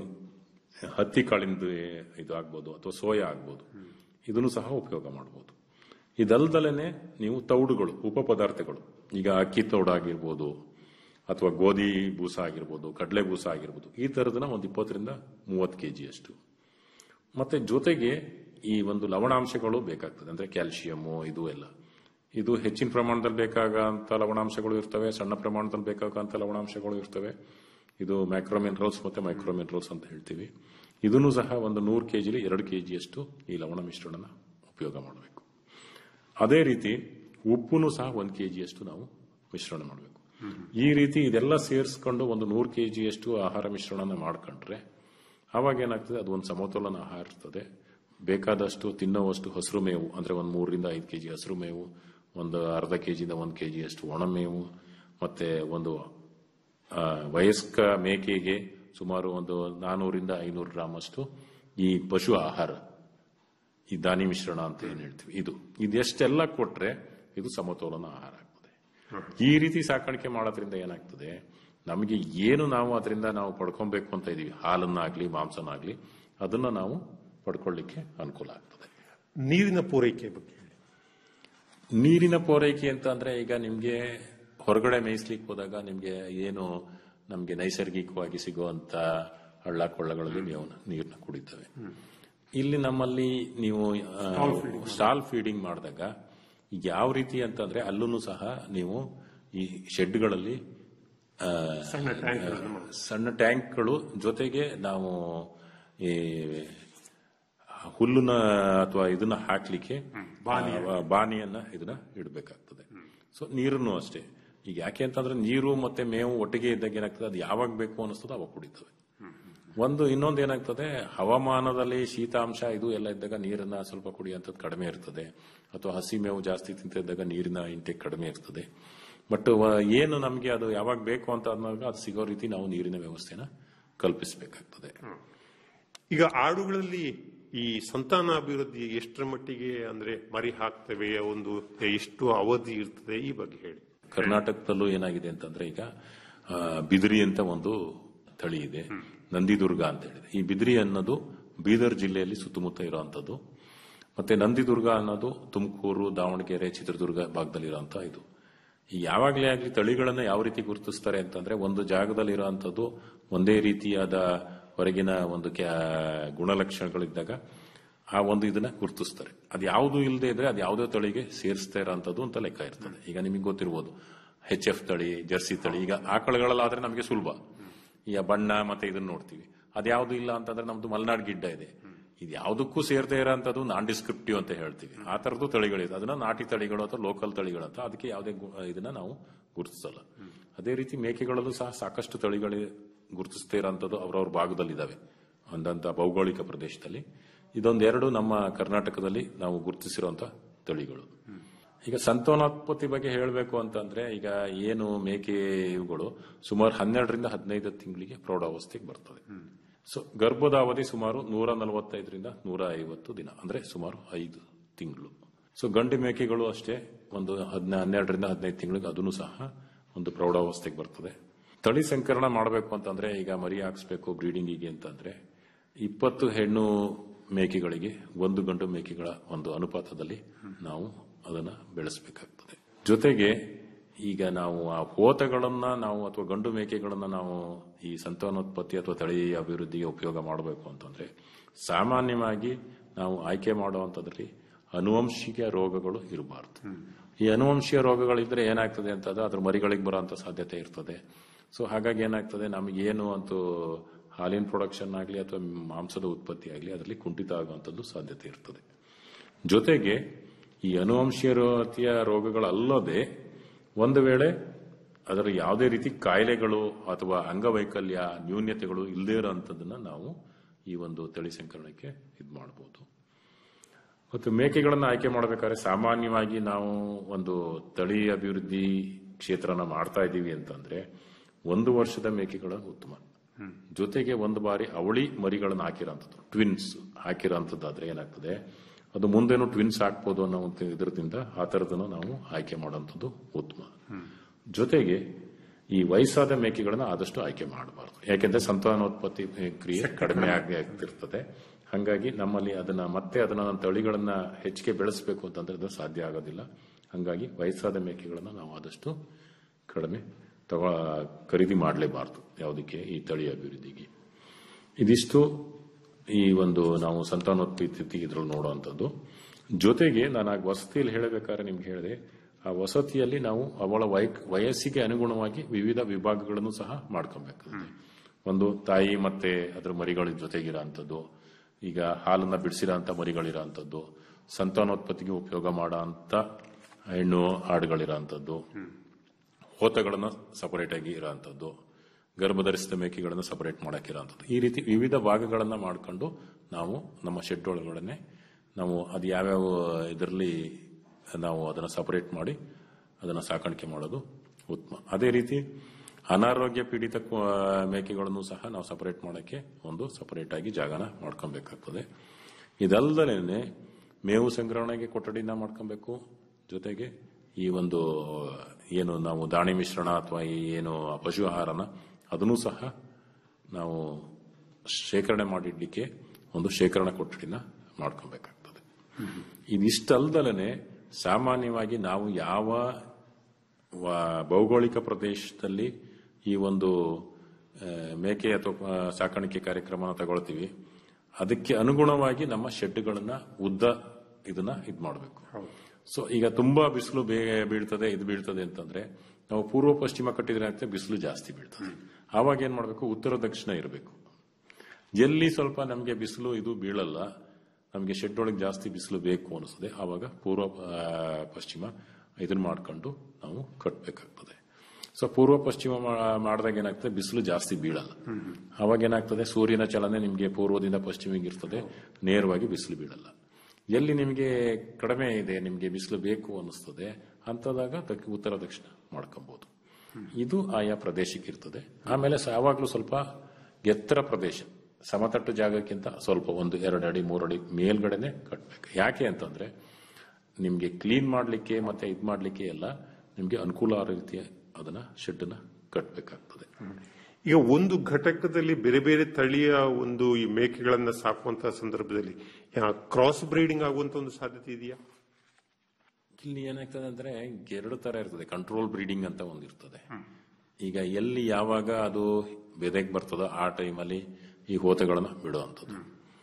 ಹತ್ತಿ ಕಾಳಿಂದ ಇದು ಆಗ್ಬೋದು ಅಥವಾ ಸೋಯಾ ಆಗ್ಬೋದು ಇದನ್ನು ಸಹ ಉಪಯೋಗ ಮಾಡಬಹುದು ಇದಲ್ದಲೇನೆ ನೀವು ತೌಡುಗಳು ಉಪ ಪದಾರ್ಥಗಳು ಈಗ ಅಕ್ಕಿ ತೌಡು ಆಗಿರ್ಬೋದು ಅಥವಾ ಗೋಧಿ ಬೂಸ ಆಗಿರ್ಬೋದು ಕಡಲೆ ಬೂಸ ಆಗಿರ್ಬೋದು ಈ ತರದನ್ನ ಒಂದು ಇಪ್ಪತ್ತರಿಂದ ಮೂವತ್ತು ಕೆಜಿ ಅಷ್ಟು ಮತ್ತೆ ಜೊತೆಗೆ ಈ ಒಂದು ಲವಣಾಂಶಗಳು ಬೇಕಾಗ್ತದೆ ಅಂದ್ರೆ ಕ್ಯಾಲ್ಸಿಯಮ್ಮು ಇದು ಎಲ್ಲ ಇದು ಹೆಚ್ಚಿನ ಪ್ರಮಾಣದಲ್ಲಿ ಬೇಕಾಗಂತ ಲವಣಾಂಶಗಳು ಇರ್ತವೆ ಸಣ್ಣ ಪ್ರಮಾಣದಲ್ಲಿ ಬೇಕಾಗಂತ ಲವಣಾಂಶಗಳು ಇರ್ತವೆ ಇದು ಮ್ಯಾಕ್ರೋ ಮಿನರಲ್ಸ್ ಮತ್ತೆ ಮೈಕ್ರೋ ಮಿನರಲ್ಸ್ ಅಂತ ಹೇಳ್ತೀವಿ ಇದನ್ನು ಸಹ ಒಂದು ನೂರು ಕೆಜಿಲಿ ಎರಡು ಕೆಜಿಯಷ್ಟು ಈ ಲವಣ ಮಿಶ್ರಣನ ಉಪಯೋಗ ಮಾಡಬೇಕು ಅದೇ ರೀತಿ ಉಪ್ಪುನು ಸಹ ಒಂದು ಕೆಜಿಯಷ್ಟು ನಾವು ಮಿಶ್ರಣ ಮಾಡಬೇಕು ಈ ರೀತಿ ಇದೆಲ್ಲ ಸೇರಿಸ್ಕೊಂಡು ಒಂದು ನೂರು ಕೆಜಿಯಷ್ಟು ಆಹಾರ ಮಿಶ್ರಣನ ಮಾಡ್ಕೊಂಡ್ರೆ ಅವಾಗ ಏನಾಗ್ತದೆ ಅದು ಒಂದು ಸಮತೋಲನ ಆಹಾರ ಇರ್ತದೆ ಬೇಕಾದಷ್ಟು ತಿನ್ನುವಷ್ಟು ಹಸಿರು ಮೇವು ಅಂದ್ರೆ ಒಂದು ಮೂರರಿಂದ ಐದು ಕೆಜಿ ಹಸಿರು ಮೇವು ಒಂದು ಅರ್ಧ ಕೆಜಿಯಿಂದ ಒಂದು ಕೆಜಿ ಅಷ್ಟು ಒಣಮೇವು ಮತ್ತೆ ಒಂದು ಆ, ವಯಸ್ಕ ಮೇಕೆಗೆ ಸುಮಾರು ಒಂದು ನಾನೂರಿಂದ ಐನೂರು ಗ್ರಾಮ್ ಅಷ್ಟು ಈ ಪಶು ಆಹಾರ ಈ ದಾನಿ ಮಿಶ್ರಣ ಅಂತ ಏನ್ ಹೇಳ್ತೀವಿ ಇದು ಇದೆಷ್ಟೆಲ್ಲ ಕೊಟ್ರೆ ಇದು ಸಮತೋಲನ ಆಹಾರ ಆಗ್ತದೆ ಈ ರೀತಿ ಸಾಕಾಣಿಕೆ ಮಾಡೋದ್ರಿಂದ ಏನಾಗ್ತದೆ ನಮಗೆ ಏನು ನಾವು ಅದರಿಂದ ನಾವು ಪಡ್ಕೊಬೇಕು ಅಂತ ಇದೀವಿ ಹಾಲನ್ನಾಗ್ಲಿ ಮಾಂಸನಾಗ್ಲಿ ಅದನ್ನ ನಾವು ಪಡ್ಕೊಳ್ಳಿಕ್ಕೆ ಅನುಕೂಲ ಆಗ್ತದೆ ನೀರಿನ ಪೂರೈಕೆ ಬಗ್ಗೆ ಹೇಳಿ. ನೀರಿನ ಪೂರೈಕೆ ಅಂತ ಅಂದ್ರೆ ಈಗ ನಿಮ್ಗೆ ಹೊರಗಡೆ ಮೇಯಿಸ್ಲಿಕ್ಕೆ ಹೋದಾಗ ನಿಮ್ಗೆ ಏನು ನಮ್ಗೆ ನೈಸರ್ಗಿಕವಾಗಿ ಸಿಗುವಂತ ಹಳ್ಳ ಕೊಳ್ಳಗಳಲ್ಲಿ ನೀವು ನೀರನ್ನ ಕುಡಿತವೆ ಇಲ್ಲಿ ನಮ್ಮಲ್ಲಿ ನೀವು ಸ್ಟಾಲ್ ಫೀಡಿಂಗ್ ಮಾಡಿದಾಗ ಯಾವ ರೀತಿ ಅಂತಂದ್ರೆ ಅಲ್ಲೂ ಸಹ ನೀವು ಈ ಶೆಡ್ಗಳಲ್ಲಿ ಆ, ಸಣ್ಣ ಟ್ಯಾಂಕ್ಗಳನ್ನು ಮಾಡಿ. ಸಣ್ಣ ಟ್ಯಾಂಕ್ಗಳು ಜೊತೆಗೆ ನಾವು ಈ ಹುಲ್ಲುನ ಅಥವಾ ಇದನ್ನ ಹಾಕ್ಲಿಕ್ಕೆ ಆ, ಬಾನಿಯನ್ನ ಇದನ್ನ ಇಡಬೇಕಾಗ್ತದೆ ಸೊ ನೀರನ್ನು ಅಷ್ಟೇ ಈಗ ಯಾಕೆ ಅಂತಂದ್ರೆ ನೀರು ಮತ್ತೆ ಮೇವು ಒಟ್ಟಿಗೆ ಇದ್ದಾಗ ಏನಾಗ್ತದೆ ಅದು ಯಾವಾಗ ಬೇಕು ಅನಿಸ್ತದೆ ಅವಾಗ ಕುಡಿತವೆ ಒಂದು ಇನ್ನೊಂದು ಏನಾಗ್ತದೆ ಹವಾಮಾನದಲ್ಲಿ ಶೀತಾಂಶ ಇದು ಎಲ್ಲ ಇದ್ದಾಗ ನೀರನ್ನ ಸ್ವಲ್ಪ ಕುಡಿಯುವಂಥದ್ದು ಕಡಿಮೆ ಇರ್ತದೆ ಅಥವಾ ಹಸಿ ಮೇವು ಜಾಸ್ತಿ ತಿಂತಿದ್ದಾಗ ನೀರಿನ ಇಂಟೆಕ್ ಕಡಿಮೆ ಇರ್ತದೆ ಬಟ್ ಏನು ನಮಗೆ ಅದು ಯಾವಾಗ ಬೇಕು ಅಂತ ಅಂದಾಗ ಅದು ಸಿಗೋ ರೀತಿ ನಾವು ನೀರಿನ ವ್ಯವಸ್ಥೆನ ಕಲ್ಪಿಸಬೇಕಾಗ್ತದೆ ಈಗ ಆಡುಗಳಲ್ಲಿ ಈ ಸಂತಾನಾಭಿವೃದ್ಧಿ ಎಷ್ಟರ ಮಟ್ಟಿಗೆ ಅಂದ್ರೆ ಮರಿ ಹಾಕ್ತವೆ ಒಂದು ಎಷ್ಟು ಅವಧಿ ಇರ್ತದೆ ಈ ಬಗ್ಗೆ ಹೇಳಿ ಕರ್ನಾಟಕದಲ್ಲೂ ಏನಾಗಿದೆ ಅಂತಂದ್ರೆ ಈಗ ಆ, ಬಿದಿರಿ ಅಂತ ಒಂದು ತಳಿ ಇದೆ ನಂದಿದುರ್ಗ ಅಂತ ಹೇಳಿದೆ ಈ ಬಿದಿರಿ ಅನ್ನೋದು ಬೀದರ್ ಜಿಲ್ಲೆಯಲ್ಲಿ ಸುತ್ತಮುತ್ತ ಇರುವಂತದ್ದು ಮತ್ತೆ ನಂದಿದುರ್ಗ ಅನ್ನೋದು ತುಮಕೂರು ದಾವಣಗೆರೆ ಚಿತ್ರದುರ್ಗ ಭಾಗದಲ್ಲಿ ಇರುವಂತ ಇದು ಈ ಯಾವಾಗಲೇ ಆಗಲಿ ತಳಿಗಳನ್ನ ಯಾವ ರೀತಿ ಗುರುತಿಸ್ತಾರೆ ಅಂತಂದ್ರೆ ಒಂದು ಜಾಗದಲ್ಲಿ ಇರುವಂತದ್ದು ಒಂದೇ ರೀತಿಯಾದ ಹೊರಗಿನ ಒಂದು ಕ್ಯಾ- ಗುಣಲಕ್ಷಣಗಳಿದ್ದಾಗ ಆ ಒಂದು ಇದನ್ನ ಗುರುತಿಸ್ತಾರೆ ಅದು ಯಾವುದು ಇಲ್ಲದೆ ಇದ್ರೆ ಅದು ಯಾವುದೇ ತಳಿಗೆ ಸೇರಿಸ್ತಾ ಇರೋಂಥದ್ದು ಅಂತ ಲೆಕ್ಕ ಇರ್ತದೆ ಈಗ ನಿಮಗೆ ಗೊತ್ತಿರ್ಬೋದು ಎಚ್ ಎಫ್ ತಳಿ ಜರ್ಸಿ ತಳಿ ಈಗ ಆಕಳುಗಳಲ್ಲಾದ್ರೆ ನಮಗೆ ಸುಲಭ ಈಗ ಬಣ್ಣ ಮತ್ತೆ ಇದನ್ನ ನೋಡ್ತೀವಿ ಅದ್ಯಾವುದು ಇಲ್ಲ ಅಂತಂದ್ರೆ ನಮ್ದು ಮಲೆನಾಡ್ ಗಿಡ್ಡ ಇದೆ ಇದು ಯಾವುದಕ್ಕೂ ಸೇರ್ದೇ ಇರೋಂಥದ್ದು ನಾನ್ ಡಿಸ್ಕ್ರಿಪ್ಟಿವ್ ಅಂತ ಹೇಳ್ತೀವಿ ಆ ತರದ್ದು ತಳಿಗಳಿದೆ ಅದನ್ನ ನಾಟಿ ತಳಿಗಳು ಅಥವಾ ಲೋಕಲ್ ತಳಿಗಳು ಅಂತ ಅದಕ್ಕೆ ಯಾವುದೇ ಗು- ಇದನ್ನ ನಾವು ಗುರುತಿಸಲ್ಲ ಅದೇ ರೀತಿ ಮೇಕೆಗಳಲ್ಲೂ ಸಹ ಸಾಕಷ್ಟು ತಳಿಗಳು ಗುರುತಿಸ್ತಾ ಇರೋಂಥದ್ದು ಅವ್ರವ್ರ ಭಾಗದಲ್ಲಿದ್ದಾವೆ ಒಂದಂತ ಭೌಗೋಳಿಕ ಪ್ರದೇಶದಲ್ಲಿ ಇದೊಂದೆರಡು ನಮ್ಮ ಕರ್ನಾಟಕದಲ್ಲಿ ನಾವು ಗುರುತಿಸಿರುವಂತ ತಳಿಗಳು ಈಗ ಸಂತಾನೋತ್ಪತ್ತಿ ಬಗ್ಗೆ ಹೇಳಬೇಕು ಅಂತಂದ್ರೆ ಈಗ ಏನು ಮೇಕೆ ಇವುಗಳು ಸುಮಾರು ಹನ್ನೆರಡರಿಂದ ಹದಿನೈದು ತಿಂಗಳಿಗೆ ಪ್ರೌಢಾವಸ್ಥೆಗೆ ಬರ್ತದೆ ಸೊ ಗರ್ಭದ ಅವಧಿ ಸುಮಾರು ನೂರ ನಲವತ್ತೈದರಿಂದ ನೂರ ಐವತ್ತು ದಿನ ಅಂದ್ರೆ ಸುಮಾರು ಐದು ತಿಂಗಳು ಸೊ ಗಂಡು ಮೇಕೆಗಳು ಅಷ್ಟೇ ಒಂದು ಹದಿನ ಹನ್ನೆರಡರಿಂದ ಹದಿನೈದು ತಿಂಗಳಿಗೆ ಅದನ್ನು ಸಹ ಒಂದು ಪ್ರೌಢಾವಸ್ಥೆಗೆ ಬರ್ತದೆ ತಳಿ ಸಂಕರಣ ಮಾಡಬೇಕು ಅಂತಂದ್ರೆ ಈಗ ಮರಿ ಹಾಕ್ಸ್ಬೇಕು ಬ್ರೀಡಿಂಗಿಗೆ ಅಂತಂದ್ರೆ ಇಪ್ಪತ್ತು ಹೆಣ್ಣು ಮೇಕೆಗಳಿಗೆ ಒಂದು ಗಂಡು ಮೇಕೆಗಳ ಒಂದು ಅನುಪಾತದಲ್ಲಿ ನಾವು ಅದನ್ನ ಬೆಳೆಸಬೇಕಾಗ್ತದೆ ಜೊತೆಗೆ ಈಗ ನಾವು ಆ ಹೋತಗಳನ್ನ ನಾವು ಅಥವಾ ಗಂಡು ಮೇಕೆಗಳನ್ನ ನಾವು ಈ ಸಂತಾನೋತ್ಪತ್ತಿ ಅಥವಾ ತಳಿ ಅಭಿವೃದ್ಧಿಗೆ ಉಪಯೋಗ ಮಾಡಬೇಕು ಅಂತಂದ್ರೆ ಸಾಮಾನ್ಯವಾಗಿ ನಾವು ಆಯ್ಕೆ ಮಾಡುವಂತದ್ರಲ್ಲಿ ಅನುವಂಶಿಕ ರೋಗಗಳು ಇರಬಾರ್ದು ಈ ಅನುವಂಶೀಯ ರೋಗಗಳಿದ್ರೆ ಏನಾಗ್ತದೆ ಅಂತಂದ್ರೆ ಅದ್ರ ಮರಿಗಳಿಗೆ ಬರುವಂತ ಸಾಧ್ಯತೆ ಇರ್ತದೆ ಸೊ ಹಾಗಾಗಿ ಏನಾಗ್ತದೆ ನಮಗೇನು ಅಂತೂ ಹಾಲಿನ ಪ್ರೊಡಕ್ಷನ್ ಆಗಲಿ ಅಥವಾ ಮಾಂಸದ ಉತ್ಪತ್ತಿ ಆಗಲಿ ಅದರಲ್ಲಿ ಕುಂಠಿತ ಆಗುವಂಥದ್ದು ಸಾಧ್ಯತೆ ಇರ್ತದೆ ಜೊತೆಗೆ ಈ ಅನುವಂಶೀಯ ರೀತಿಯ ರೋಗಗಳಲ್ಲದೆ ಒಂದು ವೇಳೆ ಅದರ ಯಾವುದೇ ರೀತಿ ಕಾಯಿಲೆಗಳು ಅಥವಾ ಅಂಗವೈಕಲ್ಯ ನ್ಯೂನ್ಯತೆಗಳು ಇಲ್ಲದೇ ಇರೋಂಥದ್ದನ್ನ ನಾವು ಈ ಒಂದು ತಳಿ ಸಂಕರಣಕ್ಕೆ ಇದು ಮಾಡಬಹುದು ಮತ್ತು ಮೇಕೆಗಳನ್ನು ಆಯ್ಕೆ ಮಾಡಬೇಕಾದ್ರೆ ಸಾಮಾನ್ಯವಾಗಿ ನಾವು ಒಂದು ತಳಿ ಅಭಿವೃದ್ಧಿ ಕ್ಷೇತ್ರನ ಮಾಡ್ತಾ ಇದ್ದೀವಿ ಅಂತಂದ್ರೆ ಒಂದು ವರ್ಷದ ಮೇಕೆಗಳ ಉತ್ತಮ ಜೊತೆಗೆ ಒಂದು ಬಾರಿ ಅವಳಿ ಮರಿಗಳನ್ನು ಹಾಕಿರೋಂಥದ್ದು ಟ್ವಿನ್ಸ್ ಹಾಕಿರೋಂಥದ್ದಾದ್ರೆ ಏನಾಗ್ತದೆ ಅದು ಮುಂದೇನು ಟ್ವಿನ್ಸ್ ಹಾಕ್ಬೋದು ಅನ್ನೋ ಒಂದು ಇದರದಿಂದ ಆ ಥರದನ್ನು ನಾವು ಆಯ್ಕೆ ಮಾಡುವಂಥದ್ದು ಉತ್ತಮ ಜೊತೆಗೆ ಈ ವಯಸ್ಸಾದ ಮೇಕೆಗಳನ್ನ ಆದಷ್ಟು ಆಯ್ಕೆ ಮಾಡಬಾರ್ದು ಯಾಕೆಂದ್ರೆ ಸಂತಾನೋತ್ಪತ್ತಿ ಕ್ರಿಯೆ ಕಡಿಮೆ ಆಗಿ ಆಗ್ತಿರ್ತದೆ ಹಾಗಾಗಿ ನಮ್ಮಲ್ಲಿ ಅದನ್ನ ಮತ್ತೆ ಅದನ್ನ ತಳಿಗಳನ್ನ ಹೆಚ್ಚಿಗೆ ಬೆಳೆಸಬೇಕು ಅಂತಂದ್ರೆ ಅದು ಸಾಧ್ಯ ಆಗೋದಿಲ್ಲ ಹಾಗಾಗಿ ವಯಸ್ಸಾದ ಮೇಕೆಗಳನ್ನ ನಾವು ಆದಷ್ಟು ಕಡಿಮೆ ತಗೋ ಖರೀದಿ ಮಾಡಲೇಬಾರದು ಯಾವುದಕ್ಕೆ ಈ ತಳಿ ಅಭಿವೃದ್ಧಿಗೆ ಇದಿಷ್ಟು ಈ ಒಂದು ನಾವು ಸಂತಾನೋತ್ಪತ್ತಿ ಇದ್ರಲ್ಲಿ ನೋಡುವಂಥದ್ದು ಜೊತೆಗೆ ನಾನು ಆಗ ವಸತಿಯಲ್ಲಿ ಹೇಳಬೇಕಾದ್ರೆ ನಿಮ್ಗೆ ಹೇಳಿದೆ ಆ ವಸತಿಯಲ್ಲಿ ನಾವು ಅವಳ ವಯ ವಯಸ್ಸಿಗೆ ಅನುಗುಣವಾಗಿ ವಿವಿಧ ವಿಭಾಗಗಳನ್ನು ಸಹ ಮಾಡ್ಕೊಬೇಕಾಗುತ್ತೆ ಒಂದು ತಾಯಿ ಮತ್ತೆ ಅದರ ಮರಿಗಳ ಜೊತೆಗಿರೋ ಅಂಥದ್ದು ಈಗ ಹಾಲನ್ನ ಬಿಡಿಸಿರೋ ಅಂತ ಮರಿಗಳಿರೋ ಅಂಥದ್ದು ಸಂತಾನೋತ್ಪತ್ತಿಗೆ ಉಪಯೋಗ ಮಾಡೋ ಅಂತ ಹೆಣ್ಣು ಆಡುಗಳಿರೋ ಅಂಥದ್ದು ಹೋತಗಳನ್ನ ಸಪರೇಟ್ ಆಗಿ ಇರೋಂಥದ್ದು ಗರ್ಭಧರಿಸಿದ ಮೇಕೆಗಳನ್ನು ಸಪರೇಟ್ ಮಾಡೋಕ್ಕಿರೋಂಥದ್ದು ಈ ರೀತಿ ವಿವಿಧ ಭಾಗಗಳನ್ನ ಮಾಡ್ಕೊಂಡು ನಾವು ನಮ್ಮ ಶೆಡ್ ಒಳಗಡೆ ನಾವು ಅದು ಯಾವ್ಯಾವ ಇದರಲ್ಲಿ ನಾವು ಅದನ್ನು ಸಪರೇಟ್ ಮಾಡಿ ಅದನ್ನು ಸಾಕಾಣಿಕೆ ಮಾಡೋದು ಉತ್ತಮ ಅದೇ ರೀತಿ ಅನಾರೋಗ್ಯ ಪೀಡಿತ ಕು- ಮೇಕೆಗಳನ್ನು ಸಹ ನಾವು ಸಪರೇಟ್ ಮಾಡೋಕ್ಕೆ ಒಂದು ಸಪರೇಟ್ ಆಗಿ ಜಾಗನ ಮಾಡ್ಕೊಬೇಕಾಗ್ತದೆ ಇದಲ್ಲದೇ ಮೇವು ಸಂಗ್ರಹಣೆಗೆ ಕೊಠಡಿನ ಮಾಡ್ಕೊಬೇಕು ಜೊತೆಗೆ ಈ ಒಂದು ಏನು ನಾವು ದಾಣಿ ಮಿಶ್ರಣ ಅಥವಾ ಈ ಏನು ಪಶು ಆಹಾರನ ಅದನ್ನು ಸಹ ನಾವು ಶೇಖರಣೆ ಮಾಡಿಡ್ಲಿಕ್ಕೆ ಒಂದು ಶೇಖರಣಾ ಕೊಠಡಿನ ಮಾಡ್ಕೊಬೇಕಾಗ್ತದೆ ಇದಿಷ್ಟಲ್ದಲೇ ಸಾಮಾನ್ಯವಾಗಿ ನಾವು ಯಾವ ವ- ಭೌಗೋಳಿಕ ಪ್ರದೇಶದಲ್ಲಿ ಈ ಒಂದು ಆ, ಮೇಕೆ ಅಥವಾ ಆ, ಸಾಕಾಣಿಕೆ ಕಾರ್ಯಕ್ರಮನ ತಗೊಳ್ತೀವಿ ಅದಕ್ಕೆ ಅನುಗುಣವಾಗಿ ನಮ್ಮ ಶೆಡ್ಗಳನ್ನ ಉದ್ದ ಇದನ್ನ ಇದು ಮಾಡಬೇಕು ಸೊ ಈಗ ತುಂಬಾ ಬಿಸಿಲು ಬೇಗ ಬೀಳ್ತದೆ ಇದು ಬೀಳ್ತದೆ ಅಂತಂದ್ರೆ ನಾವು ಪೂರ್ವ ಪಶ್ಚಿಮ ಕಟ್ಟಿದ್ರೆ ಆಗ್ತದೆ ಬಿಸಿಲು ಜಾಸ್ತಿ ಬೀಳ್ತದೆ ಆವಾಗ ಏನ್ ಮಾಡಬೇಕು ಉತ್ತರ ದಕ್ಷಿಣ ಇರಬೇಕು ಎಲ್ಲಿ ಸ್ವಲ್ಪ ನಮಗೆ ಬಿಸಿಲು ಇದು ಬೀಳಲ್ಲ ನಮಗೆ ಶೆಡ್ ಒಳಗೆ ಜಾಸ್ತಿ ಬಿಸಿಲು ಬೇಕು ಅನಿಸ್ತದೆ ಆವಾಗ ಪೂರ್ವ ಆ, ಪಶ್ಚಿಮ ಇದನ್ನ ಮಾಡ್ಕೊಂಡು ನಾವು ಕಟ್ಟಬೇಕಾಗ್ತದೆ ಸೊ ಪೂರ್ವ ಪಶ್ಚಿಮ ಮಾ- ಮಾಡಿದಾಗ ಏನಾಗ್ತದೆ ಬಿಸಿಲು ಜಾಸ್ತಿ ಬೀಳಲ್ಲ ಆವಾಗ ಏನಾಗ್ತದೆ ಸೂರ್ಯನ ಚಲನೆ ನಿಮಗೆ ಪೂರ್ವದಿಂದ ಪಶ್ಚಿಮಿಗೆ ಇರ್ತದೆ ನೇರವಾಗಿ ಬಿಸಿಲು ಬೀಳಲ್ಲ ಎಲ್ಲಿ ನಿಮಗೆ ಕಡಿಮೆ ಇದೆ ನಿಮಗೆ ಬಿಸಿಲು ಬೇಕು ಅನ್ನಿಸ್ತದೆ ಅಂತದಾಗ ದಕ್- ಉತ್ತರ ದಕ್ಷಿಣ ಮಾಡ್ಕೊಬಹುದು ಇದು ಆಯಾ ಪ್ರದೇಶಕ್ಕೆ ಇರ್ತದೆ ಆಮೇಲೆ ಸ- ಯಾವಾಗ್ಲೂ ಸ್ವಲ್ಪ ಎತ್ತರ ಪ್ರದೇಶ ಸಮತಟ್ಟು ಜಾಗಕ್ಕಿಂತ ಸ್ವಲ್ಪ ಒಂದು ಎರಡು ಅಡಿ ಮೂರು ಅಡಿ ಮೇಲ್ಗಡೆನೆ ಕಟ್ಟಬೇಕು ಯಾಕೆ ಅಂತಂದ್ರೆ ನಿಮಗೆ ಕ್ಲೀನ್ ಮಾಡಲಿಕ್ಕೆ ಮತ್ತೆ ಇದು ಮಾಡಲಿಕ್ಕೆ ಎಲ್ಲ ನಿಮಗೆ ಅನುಕೂಲ ಆಗೋ ರೀತಿಯ ಅದನ್ನ ಶೆಡ್ನ ಕಟ್ಟಬೇಕಾಗ್ತದೆ ಈಗ ಒಂದು ಘಟಕದಲ್ಲಿ ಬೇರೆ ಬೇರೆ ತಳಿಯ ಒಂದು ಈ ಮೇಕೆಗಳನ್ನ ಸಾಕುವಂತಹ ಸಂದರ್ಭದಲ್ಲಿ ಕ್ರಾಸ್ ಬ್ರೀಡಿಂಗ್ ಆಗುವಂತ ಒಂದು ಸಾಧ್ಯತೆ ಇದೆಯಾ ಇಲ್ಲಿ ಏನಾಗ್ತದೆ ಅಂದ್ರೆ ಎರಡು ತರ ಇರ್ತದೆ ಕಂಟ್ರೋಲ್ ಬ್ರೀಡಿಂಗ್ ಅಂತ ಒಂದು ಇರ್ತದೆ ಈಗ ಎಲ್ಲಿ ಯಾವಾಗ ಅದು ಬೆದೆಗೆ ಬರ್ತದೋ ಆ ಟೈಮಲ್ಲಿ ಈ ಹೋತೆಗಳನ್ನ ಬಿಡುವಂಥದ್ದು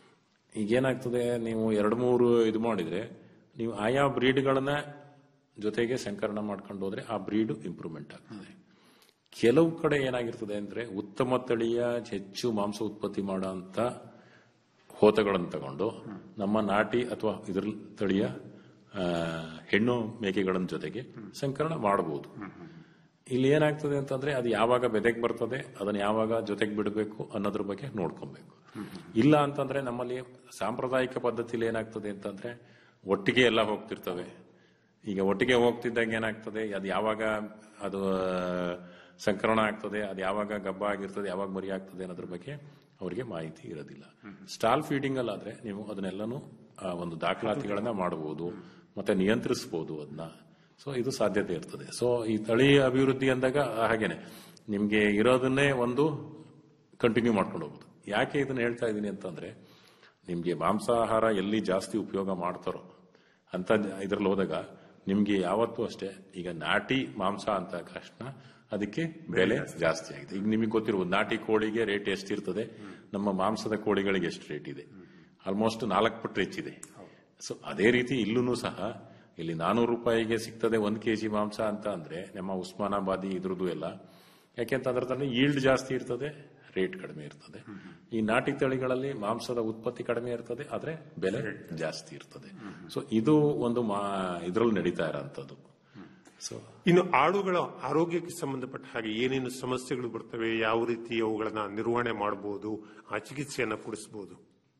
ಈಗ ಏನಾಗ್ತದೆ ನೀವು ಎರಡು ಮೂರು ಇದು ಮಾಡಿದ್ರೆ ನೀವು ಆಯಾ ಬ್ರೀಡ್ಗಳನ್ನ ಜೊತೆಗೆ ಸಂಕಲನ ಮಾಡ್ಕೊಂಡು ಹೋದ್ರೆ ಆ ಬ್ರೀಡ್ ಇಂಪ್ರೂವ್ಮೆಂಟ್ ಆಗ್ತದೆ ಕೆಲವು ಕಡೆ ಏನಾಗಿರ್ತದೆ ಅಂದ್ರೆ ಉತ್ತಮ ತಳಿಯ ಹೆಚ್ಚು ಮಾಂಸ ಉತ್ಪತ್ತಿ ಮಾಡೋ ಅಂತ ಹೋತಗಳನ್ನು ತಗೊಂಡು ನಮ್ಮ ನಾಟಿ ಅಥವಾ ಇದ್ರ ತಳಿಯ ಆ, ಹೆಣ್ಣು ಮೇಕೆಗಳ ಜೊತೆಗೆ ಸಂಕಲನ ಮಾಡಬಹುದು ಇಲ್ಲಿ ಏನಾಗ್ತದೆ ಅಂತಂದ್ರೆ ಅದು ಯಾವಾಗ ಬೆದೆಗೆ ಬರ್ತದೆ ಅದನ್ನ ಯಾವಾಗ ಜೊತೆಗೆ ಬಿಡಬೇಕು ಅನ್ನೋದ್ರ ಬಗ್ಗೆ ನೋಡ್ಕೊಬೇಕು ಇಲ್ಲ ಅಂತಂದ್ರೆ ನಮ್ಮಲ್ಲಿ ಸಾಂಪ್ರದಾಯಿಕ ಪದ್ಧತಿಲಿ ಏನಾಗ್ತದೆ ಅಂತಂದ್ರೆ ಒಟ್ಟಿಗೆ ಎಲ್ಲ ಹೋಗ್ತಿರ್ತವೆ ಈಗ ಒಟ್ಟಿಗೆ ಹೋಗ್ತಿದ್ದಾಗ ಏನಾಗ್ತದೆ ಅದು ಯಾವಾಗ ಅದು ಆ, ಸಂಕಲನ ಆಗ್ತದೆ ಅದು ಯಾವಾಗ ಗಬ್ಬ ಆಗಿರ್ತದೆ ಯಾವಾಗ ಮರಿ ಆಗ್ತದೆ ಅನ್ನೋದ್ರ ಬಗ್ಗೆ ಅವರಿಗೆ ಮಾಹಿತಿ ಇರೋದಿಲ್ಲ ಸ್ಟಾಲ್ ಫೀಡಿಂಗ್ ಅಲ್ಲಾದ್ರೆ ನೀವು ಅದನ್ನೆಲ್ಲನೂ ಆ, ಒಂದು ದಾಖಲಾತಿಗಳನ್ನ ಮಾಡಬಹುದು ಮತ್ತೆ ನಿಯಂತ್ರಿಸಬಹುದು ಅದನ್ನ ಸೊ ಇದು ಸಾಧ್ಯತೆ ಇರ್ತದೆ ಸೊ ಈ ತಳಿ ಅಭಿವೃದ್ಧಿ ಅಂದಾಗ ಹಾಗೇನೆ ನಿಮ್ಗೆ ಇರೋದನ್ನೇ ಒಂದು ಕಂಟಿನ್ಯೂ ಮಾಡ್ಕೊಂಡು ಹೋಗ್ಬೋದು ಯಾಕೆ ಇದನ್ನ ಹೇಳ್ತಾ ಇದ್ದೀನಿ ಅಂತಂದ್ರೆ ನಿಮ್ಗೆ ಮಾಂಸಾಹಾರ ಎಲ್ಲಿ ಜಾಸ್ತಿ ಉಪಯೋಗ ಮಾಡ್ತಾರೋ ಅಂತ ಇದ್ರಲ್ಲಿ ಹೋದಾಗ ನಿಮ್ಗೆ ಯಾವತ್ತೂ ಅಷ್ಟೇ ಈಗ ನಾಟಿ ಮಾಂಸ ಅಂತ ತಕ್ಷಣ ಅದಕ್ಕೆ ಬೆಲೆ ಜಾಸ್ತಿ ಆಗಿದೆ ಈಗ ನಿಮಗೆ ಗೊತ್ತಿರ್ಬೋದು ನಾಟಿ ಕೋಳಿಗೆ ರೇಟ್ ಎಷ್ಟಿರ್ತದೆ ನಮ್ಮ ಮಾಂಸದ ಕೋಳಿಗಳಿಗೆ ಎಷ್ಟು ರೇಟ್ ಇದೆ ಆಲ್ಮೋಸ್ಟ್ ನಾಲ್ಕು ಪಟ್ಟು ಹೆಚ್ಚಿದೆ ಸೊ ಅದೇ ರೀತಿ ಇಲ್ಲೂ ಸಹ ಇಲ್ಲಿ ನಾನೂರು ರೂಪಾಯಿಗೆ ಸಿಗ್ತದೆ ಒಂದು ಕೆಜಿ ಮಾಂಸ ಅಂತ ಅಂದ್ರೆ ನಮ್ಮ ಉಸ್ಮಾನಾಬಾದಿ ಇದ್ರದ್ದು ಎಲ್ಲ ಯಾಕೆಂತಂದ್ರೆ ಅದ್ರಲ್ಲಿ ಈಲ್ಡ್ ಜಾಸ್ತಿ ಇರ್ತದೆ ರೇಟ್ ಕಡಿಮೆ ಇರ್ತದೆ ಈ ನಾಟಿ ತಳಿಗಳಲ್ಲಿ ಮಾಂಸದ ಉತ್ಪತ್ತಿ ಕಡಿಮೆ ಇರ್ತದೆ ಆದ್ರೆ ಬೆಲೆ ಜಾಸ್ತಿ ಇರ್ತದೆ ಸೊ ಇದು ಒಂದು ಮಾ ಇದ್ರಲ್ಲಿ ನಡೀತಾ ಇರೋಂಥದ್ದು ಸೊ ಇನ್ನು ಆಡುಗಳ ಆರೋಗ್ಯಕ್ಕೆ ಸಂಬಂಧಪಟ್ಟ ಹಾಗೆ ಏನೇನು ಸಮಸ್ಯೆಗಳು ಬರ್ತವೆ ಯಾವ ರೀತಿ ಅವುಗಳನ್ನ ನಿರ್ವಹಣೆ ಮಾಡಬಹುದು ಆ ಚಿಕಿತ್ಸೆಯನ್ನ ಕೊಡಿಸಬಹುದು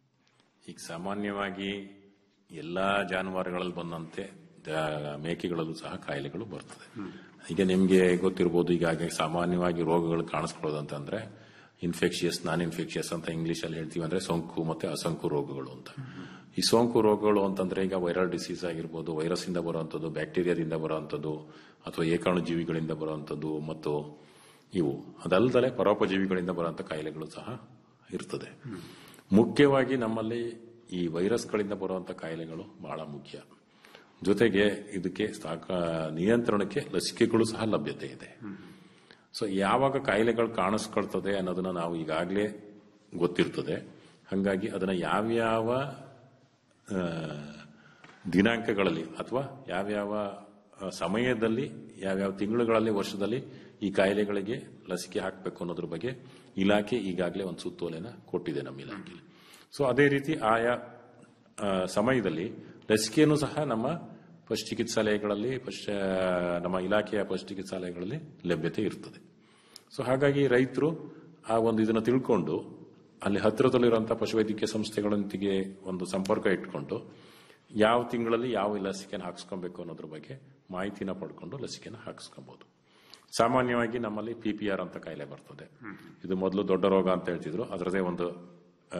ಈಗ ಸಾಮಾನ್ಯವಾಗಿ ಎಲ್ಲಾ ಜಾನುವಾರುಗಳಲ್ಲಿ ಬಂದಂತೆ ಜಾ- ಮೇಕೆಗಳಲ್ಲೂ ಸಹ ಕಾಯಿಲೆಗಳು ಬರ್ತದೆ ಈಗ ನಿಮ್ಗೆ ಗೊತ್ತಿರ್ಬೋದು ಈಗ ಸಾಮಾನ್ಯವಾಗಿ ರೋಗಗಳು ಕಾಣಿಸ್ಕೊಳ್ಳೋದು ಅಂತಂದ್ರೆ ಇನ್ಫೆಕ್ಷಿಯಸ್ ನಾನ್ ಇನ್ಫೆಕ್ಷಿಯಸ್ ಅಂತ ಇಂಗ್ಲಿಷ್ ಅಲ್ಲಿ ಹೇಳ್ತೀವಿ ಅಂದ್ರೆ ಸೋಂಕು ಮತ್ತೆ ಅಸಂಕು ರೋಗಗಳು ಅಂತ ಈ ಸೋಂಕು ರೋಗಗಳು ಅಂತಂದ್ರೆ ಈಗ ವೈರಲ್ ಡಿಸೀಸ್ ಆಗಿರ್ಬೋದು ವೈರಸ್ ಇಂದ ಬರುವಂತದ್ದು ಬ್ಯಾಕ್ಟೀರಿಯಾದಿಂದ ಬರುವಂತದ್ದು ಅಥವಾ ಏಕಾಣು ಜೀವಿಗಳಿಂದ ಬರುವಂತದ್ದು ಮತ್ತು ಇವು ಅದಲ್ಲದೆ ಪರೋಪಜೀವಿಗಳಿಂದ ಬರುವಂತ ಕಾಯಿಲೆಗಳು ಸಹ ಇರ್ತದೆ ಮುಖ್ಯವಾಗಿ ನಮ್ಮಲ್ಲಿ ಈ ವೈರಸ್ಗಳಿಂದ ಬರುವಂತ ಕಾಯಿಲೆಗಳು ಬಹಳ ಮುಖ್ಯ ಜೊತೆಗೆ ಇದಕ್ಕೆ ಸಾಕ ನಿಯಂತ್ರಣಕ್ಕೆ ಲಸಿಕೆಗಳು ಸಹ ಲಭ್ಯತೆ ಇದೆ ಸೊ ಯಾವಾಗ ಕಾಯಿಲೆಗಳು ಕಾಣಿಸ್ಕೊಳ್ತದೆ ಅನ್ನೋದನ್ನ ನಾವು ಈಗಾಗಲೇ ಗೊತ್ತಿರ್ತದೆ ಹಾಗಾಗಿ ಅದನ್ನ ಯಾವ್ಯಾವ ಆ, ದಿನಾಂಕಗಳಲ್ಲಿ ಅಥವಾ ಯಾವ್ಯಾವ ಆ, ಸಮಯದಲ್ಲಿ ಯಾವ್ಯಾವ ತಿಂಗಳುಗಳಲ್ಲಿ ವರ್ಷದಲ್ಲಿ ಈ ಕಾಯಿಲೆಗಳಿಗೆ ಲಸಿಕೆ ಹಾಕಬೇಕು ಅನ್ನೋದ್ರ ಬಗ್ಗೆ ಇಲಾಖೆ ಈಗಾಗಲೇ ಒಂದು ಸುತ್ತೋಲೆನ ಕೊಟ್ಟಿದೆ ನಮ್ಮ ಇಲಾಖೆಯಲ್ಲಿ ಸೊ ಅದೇ ರೀತಿ ಆಯಾ ಆ, ಸಮಯದಲ್ಲಿ ಲಸಿಕೆಯನ್ನು ಸಹ ನಮ್ಮ ಪಶು ಚಿಕಿತ್ಸಾಲಯಗಳಲ್ಲಿ ಪಶು ನಮ್ಮ ಇಲಾಖೆಯ ಪಶು ಚಿಕಿತ್ಸಾಲಯಗಳಲ್ಲಿ ಲಭ್ಯತೆ ಇರ್ತದೆ ಸೊ ಹಾಗಾಗಿ ರೈತರು ಆ ಒಂದು ಇದನ್ನು ತಿಳ್ಕೊಂಡು ಅಲ್ಲಿ ಹತ್ತಿರದಲ್ಲಿರುವಂತಹ ಪಶುವೈದ್ಯಕೀಯ ಸಂಸ್ಥೆಗಳೊಂದಿಗೆ ಒಂದು ಸಂಪರ್ಕ ಇಟ್ಕೊಂಡು ಯಾವ ತಿಂಗಳಲ್ಲಿ ಯಾವ ಲಸಿಕೆನ ಹಾಕಿಸ್ಕೊಬೇಕು ಅನ್ನೋದ್ರ ಬಗ್ಗೆ ಮಾಹಿತಿನ ಪಡ್ಕೊಂಡು ಲಸಿಕೆನ ಹಾಕಿಸ್ಕೊಬಹುದು ಸಾಮಾನ್ಯವಾಗಿ ನಮ್ಮಲ್ಲಿ ಪಿ ಪಿ ಆರ್ ಅಂತ ಕಾಯಿಲೆ ಬರ್ತದೆ ಇದು ಮೊದಲು ದೊಡ್ಡ ರೋಗ ಅಂತ ಹೇಳ್ತಿದ್ರು ಅದರದೇ ಒಂದು ಆ,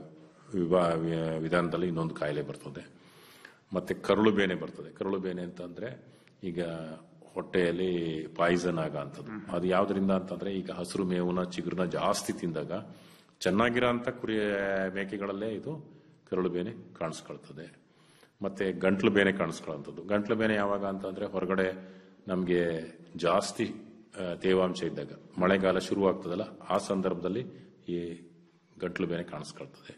ವಿಭಾ- ವಿ- ವಿಧಾನದಲ್ಲಿ ಇನ್ನೊಂದು ಕಾಯಿಲೆ ಬರ್ತದೆ ಮತ್ತೆ ಕರುಳು ಬೇನೆ ಬರ್ತದೆ ಕರುಳು ಬೇನೆ ಅಂತಂದ್ರೆ ಈಗ ಹೊಟ್ಟೆಯಲ್ಲಿ ಪಾಯ್ಸನ್ ಆಗ ಅಂತದ್ದು ಅದು ಯಾವ್ದ್ರಿಂದ ಅಂತಂದ್ರೆ ಈಗ ಹಸಿರು ಮೇವುನ ಚಿಗುರನ್ನ ಜಾಸ್ತಿ ತಿಂದಾಗ ಚೆನ್ನಾಗಿರೋಂಥ ಕುರಿ ಮೇಕೆಗಳಲ್ಲೇ ಇದು ಕರುಳು ಬೇನೆ ಕಾಣಿಸ್ಕೊಳ್ತದೆ ಮತ್ತೆ ಗಂಟ್ಲು ಬೇನೆ ಕಾಣಿಸ್ಕೊಳ್ಳೋಂಥದ್ದು ಗಂಟ್ಲು ಬೇನೆ ಯಾವಾಗ ಅಂತಂದ್ರೆ ಹೊರಗಡೆ ನಮಗೆ ಜಾಸ್ತಿ ಆ, ತೇವಾಂಶ ಇದ್ದಾಗ ಮಳೆಗಾಲ ಶುರುವಾಗ್ತದಲ್ಲ ಆ ಸಂದರ್ಭದಲ್ಲಿ ಈ ಗಂಟ್ಲು ಬೇನೆ ಕಾಣಿಸ್ಕೊಳ್ತದೆ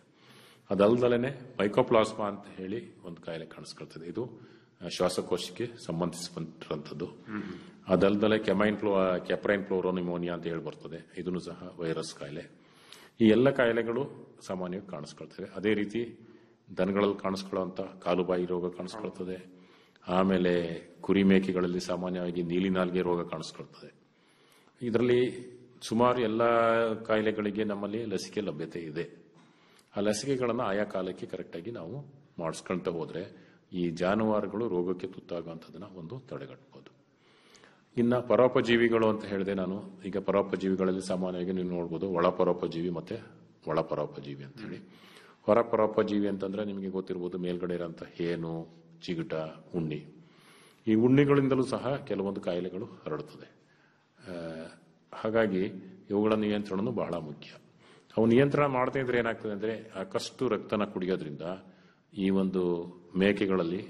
ಅದಲ್ದಲೇ ಮೈಕೋಪ್ಲಾಸ್ಮಾ ಅಂತ ಹೇಳಿ ಒಂದು ಕಾಯಿಲೆ ಕಾಣಿಸ್ಕೊಳ್ತದೆ ಇದು ಆ, ಶ್ವಾಸಕೋಶಕ್ಕೆ ಸಂಬಂಧಿಸಿರುವಂಥದ್ದು ಅದಲ್ದಲೆ ಕೆಮೈನ್ ಫ್ಲೋ ಕೆಪ್ರೈನ್ ಫ್ಲೋರೋನಿಮೋನಿಯಾ ಅಂತ ಹೇಳಿ ಬರ್ತದೆ ಇದನ್ನು ಸಹ ವೈರಸ್ ಕಾಯಿಲೆ ಈ ಎಲ್ಲ ಕಾಯಿಲೆಗಳು ಸಾಮಾನ್ಯವಾಗಿ ಕಾಣಿಸ್ಕೊಳ್ತವೆ ಅದೇ ರೀತಿ ದನಗಳಲ್ಲಿ ಕಾಣಿಸ್ಕೊಳ್ಳುವಂತ ಕಾಲುಬಾಯಿ ರೋಗ ಕಾಣಿಸ್ಕೊಳ್ತದೆ ಆಮೇಲೆ ಕುರಿ ಮೇಕೆಗಳಲ್ಲಿ ಸಾಮಾನ್ಯವಾಗಿ ನೀಲಿ ನಾಲ್ಗೆ ರೋಗ ಕಾಣಿಸ್ಕೊಳ್ತದೆ ಇದರಲ್ಲಿ ಸುಮಾರು ಎಲ್ಲ ಕಾಯಿಲೆಗಳಿಗೆ ನಮ್ಮಲ್ಲಿ ಲಸಿಕೆ ಲಭ್ಯತೆ ಇದೆ ಆ ಲಸಿಕೆಗಳನ್ನು ಆಯಾ ಕಾಲಕ್ಕೆ ಕರೆಕ್ಟಾಗಿ ನಾವು ಮಾಡಿಸ್ಕೊಳ್ತಾ ಹೋದ್ರೆ ಈ ಜಾನುವಾರುಗಳು ರೋಗಕ್ಕೆ ತುತ್ತಾಗುವಂಥದ್ದನ್ನ ಒಂದು ತಡೆಗಟ್ಟಬಹುದು ಇನ್ನ ಪರೋಪಜೀವಿಗಳು ಅಂತ ಹೇಳಿದೆ ನಾನು ಈಗ ಪರೋಪಜೀವಿಗಳಲ್ಲಿ ಸಾಮಾನ್ಯವಾಗಿ ನೀವು ನೋಡ್ಬೋದು ಒಳ ಪರೋಪಜೀವಿ ಮತ್ತೆ ಒಳ ಪರೋಪಜೀವಿ ಅಂತ ಹೇಳಿ ಹೊರ ಪರೋಪಜೀವಿ ಅಂತಂದ್ರೆ ನಿಮಗೆ ಗೊತ್ತಿರ್ಬೋದು ಮೇಲ್ಗಡೆ ಇರೋಂಥ ಹೇನು ಚಿಗುಟ ಉಣ್ಣಿ ಈ ಉಣ್ಣಿಗಳಿಂದಲೂ ಸಹ ಕೆಲವೊಂದು ಕಾಯಿಲೆಗಳು ಹರಡುತ್ತದೆ ಆ, ಹಾಗಾಗಿ ಇವುಗಳ ನಿಯಂತ್ರಣನೂ ಬಹಳ ಮುಖ್ಯ ಅವು ನಿಯಂತ್ರಣ ಮಾಡದೇ ಇದ್ರೆ ಏನಾಗ್ತದೆ ಅಂದ್ರೆ ಸಾಕಷ್ಟು ರಕ್ತನ ಕುಡಿಯೋದ್ರಿಂದ ಈ ಒಂದು ಮೇಕೆಗಳಲ್ಲಿ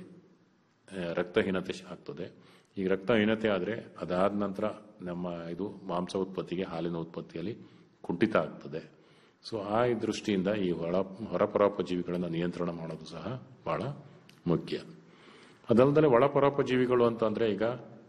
ಆ, ರಕ್ತಹೀನತೆ ಆಗ್ತದೆ ಈಗ ರಕ್ತಹೀನತೆ ಆದರೆ ಅದಾದ ನಂತರ ನಮ್ಮ ಇದು ಮಾಂಸ ಉತ್ಪತ್ತಿಗೆ ಹಾಲಿನ ಉತ್ಪತ್ತಿಯಲ್ಲಿ ಕುಂಠಿತ ಆಗ್ತದೆ ಸೊ ಆ ದೃಷ್ಟಿಯಿಂದ ಈ ಹೊರ ಹೊರಪರೋಪಜೀವಿಗಳನ್ನು ನಿಯಂತ್ರಣ ಮಾಡೋದು ಸಹ ಬಹಳ ಮುಖ್ಯ ಅದಲ್ಲದೆ ಒಳ ಪರೋಪಜೀವಿಗಳು ಅಂತಂದ್ರೆ ಈಗ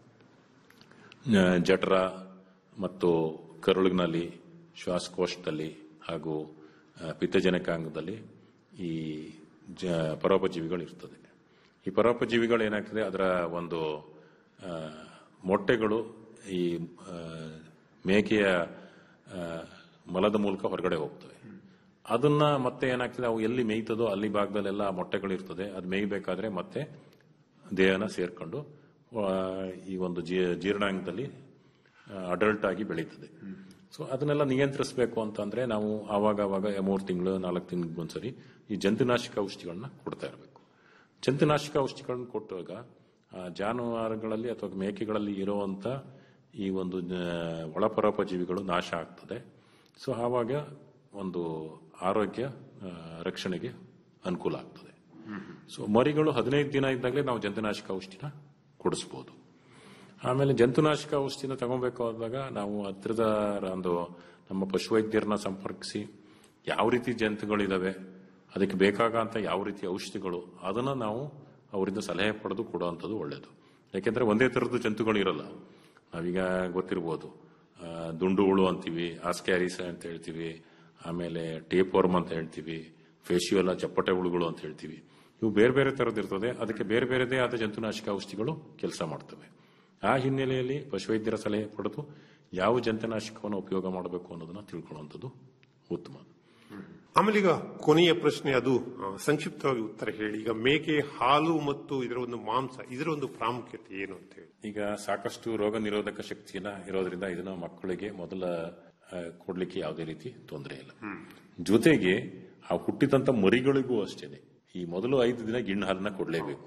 ಆ, ಜಠರ ಮತ್ತು ಕರುಳಿನಲ್ಲಿ ಶ್ವಾಸಕೋಶದಲ್ಲಿ ಹಾಗೂ ಆ, ಪಿತ್ತಜನಕಾಂಗದಲ್ಲಿ ಈ ಜ ಪರೋಪಜೀವಿಗಳು ಇರ್ತದೆ ಈ ಪರೋಪಜೀವಿಗಳು ಏನಾಗ್ತದೆ ಅದರ ಒಂದು ಆ, ಮೊಟ್ಟೆಗಳು ಈ ಆ, ಮೇಕೆಯ ಆ, ಮಲದ ಮೂಲಕ ಹೊರಗಡೆ ಹೋಗ್ತವೆ ಅದನ್ನ ಮತ್ತೆ ಏನಾಗ್ತದೆ ಅವು ಎಲ್ಲಿ ಮೇಯ್ತದೋ ಅಲ್ಲಿ ಭಾಗದಲ್ಲೆಲ್ಲ ಆ ಮೊಟ್ಟೆಗಳು ಇರ್ತದೆ ಅದು ಮೇಯ್ಬೇಕಾದ್ರೆ ಮತ್ತೆ ದೇಹನ ಸೇರ್ಕೊಂಡು ಆ, ಈ ಒಂದು ಜೀ- ಜೀರ್ಣಾಂಗದಲ್ಲಿ ಅಡಲ್ಟ್ ಆಗಿ ಬೆಳೀತದೆ ಸೊ ಅದನ್ನೆಲ್ಲ ನಿಯಂತ್ರಿಸಬೇಕು ಅಂತಂದ್ರೆ ನಾವು ಆವಾಗ ಆವಾಗ ಮೂರು ತಿಂಗಳು ನಾಲ್ಕು ತಿಂಗಳಿಗೆ ಒಂದ್ಸರಿ ಈ ಜಂತುನಾಶಕ ಔಷಧಿಗಳನ್ನ ಕೊಡ್ತಾ ಇರಬೇಕು ಜಂತುನಾಶಕ ಔಷಧಿಗಳನ್ನ ಕೊಟ್ಟಾಗ ಆ ಜಾನುವಾರುಗಳಲ್ಲಿ ಅಥವಾ ಮೇಕೆಗಳಲ್ಲಿ ಇರುವಂತ ಈ ಒಂದು ಆ, ಒಳಪರೋಪಜೀವಿಗಳು ನಾಶ ಆಗ್ತದೆ ಸೊ ಆವಾಗ ಒಂದು ಆರೋಗ್ಯ ಆ, ರಕ್ಷಣೆಗೆ ಅನುಕೂಲ ಆಗ್ತದೆ ಸೊ ಮರಿಗಳು ಹದಿನೈದು ದಿನ ಇದ್ದಾಗಲೇ ನಾವು ಜಂತುನಾಶಕ ಔಷಧಿನ ಕೊಡಿಸ್ಬೋದು ಆಮೇಲೆ ಜಂತುನಾಶಕ ಔಷಧಿನ ತಗೊಬೇಕು ಆದಾಗ ನಾವು ಹತ್ತಿರದ ಒಂದು ನಮ್ಮ ಪಶುವೈದ್ಯರನ್ನ ಸಂಪರ್ಕಿಸಿ ಯಾವ ರೀತಿ ಜಂತುಗಳಿದಾವೆ ಅದಕ್ಕೆ ಬೇಕಾಗಂತ ಯಾವ ರೀತಿ ಔಷಧಿಗಳು ಅದನ್ನ ನಾವು ಅವರಿಂದ ಸಲಹೆ ಪಡೆದು ಕೊಡುವಂಥದ್ದು ಒಳ್ಳೆಯದು ಯಾಕೆಂದ್ರೆ ಒಂದೇ ಥರದ ಜಂತುಗಳು ಇರಲ್ಲ ನಾವೀಗ ಗೊತ್ತಿರ್ಬೋದು ಆ, ದುಂಡು ಹುಳು ಅಂತೀವಿ ಆಸ್ಕ್ಯಾರಿಸ್ ಅಂತ ಹೇಳ್ತೀವಿ ಆಮೇಲೆ ಟೇಪ್ ವರ್ಮ್ ಅಂತ ಹೇಳ್ತೀವಿ ಫೇಶಿಯೋಲ ಚಪ್ಪಟೆ ಹುಳುಗಳು ಅಂತ ಹೇಳ್ತೀವಿ ಇವು ಬೇರೆ ಬೇರೆ ಥರದ್ದು ಇರ್ತದೆ ಅದಕ್ಕೆ ಬೇರೆ ಬೇರೆದೇ ಆದ ಜಂತುನಾಶಕ ಔಷಧಿಗಳು ಕೆಲಸ ಮಾಡ್ತವೆ ಆ ಹಿನ್ನೆಲೆಯಲ್ಲಿ ಪಶುವೈದ್ಯರ ಸಲಹೆ ಪಡೆದು ಯಾವ ಜಂತುನಾಶಕವನ್ನು ಉಪಯೋಗ ಮಾಡಬೇಕು ಅನ್ನೋದನ್ನ ತಿಳ್ಕೊಳ್ಳುವಂಥದ್ದು ಉತ್ತಮ ಆಮೇಲೆ ಈಗ ಕೊನೆಯ ಪ್ರಶ್ನೆ ಅದು ಆ, ಸಂಕ್ಷಿಪ್ತವಾಗಿ ಉತ್ತರ ಹೇಳಿ ಈಗ ಮೇಕೆ ಹಾಲು ಮತ್ತು ಇದರ ಒಂದು ಮಾಂಸ ಇದರ ಒಂದು ಪ್ರಾಮುಖ್ಯತೆ ಏನು ಅಂತ ಹೇಳಿ ಈಗ ಸಾಕಷ್ಟು ರೋಗ ನಿರೋಧಕ ಶಕ್ತಿಯನ್ನ ಇರೋದ್ರಿಂದ ಇದನ್ನ ಮಕ್ಕಳಿಗೆ ಮೊದಲ ಆ, ಕೊಡ್ಲಿಕ್ಕೆ ಯಾವುದೇ ರೀತಿ ತೊಂದರೆ ಇಲ್ಲ ಜೊತೆಗೆ ಆ ಹುಟ್ಟಿದಂತ ಮರಿಗಳಿಗೂ ಅಷ್ಟೇನೆ ಈ ಮೊದಲು ಐದು ದಿನ ಗಿಣ್ಣು ಹಾಲನ್ನ ಕೊಡಲೇಬೇಕು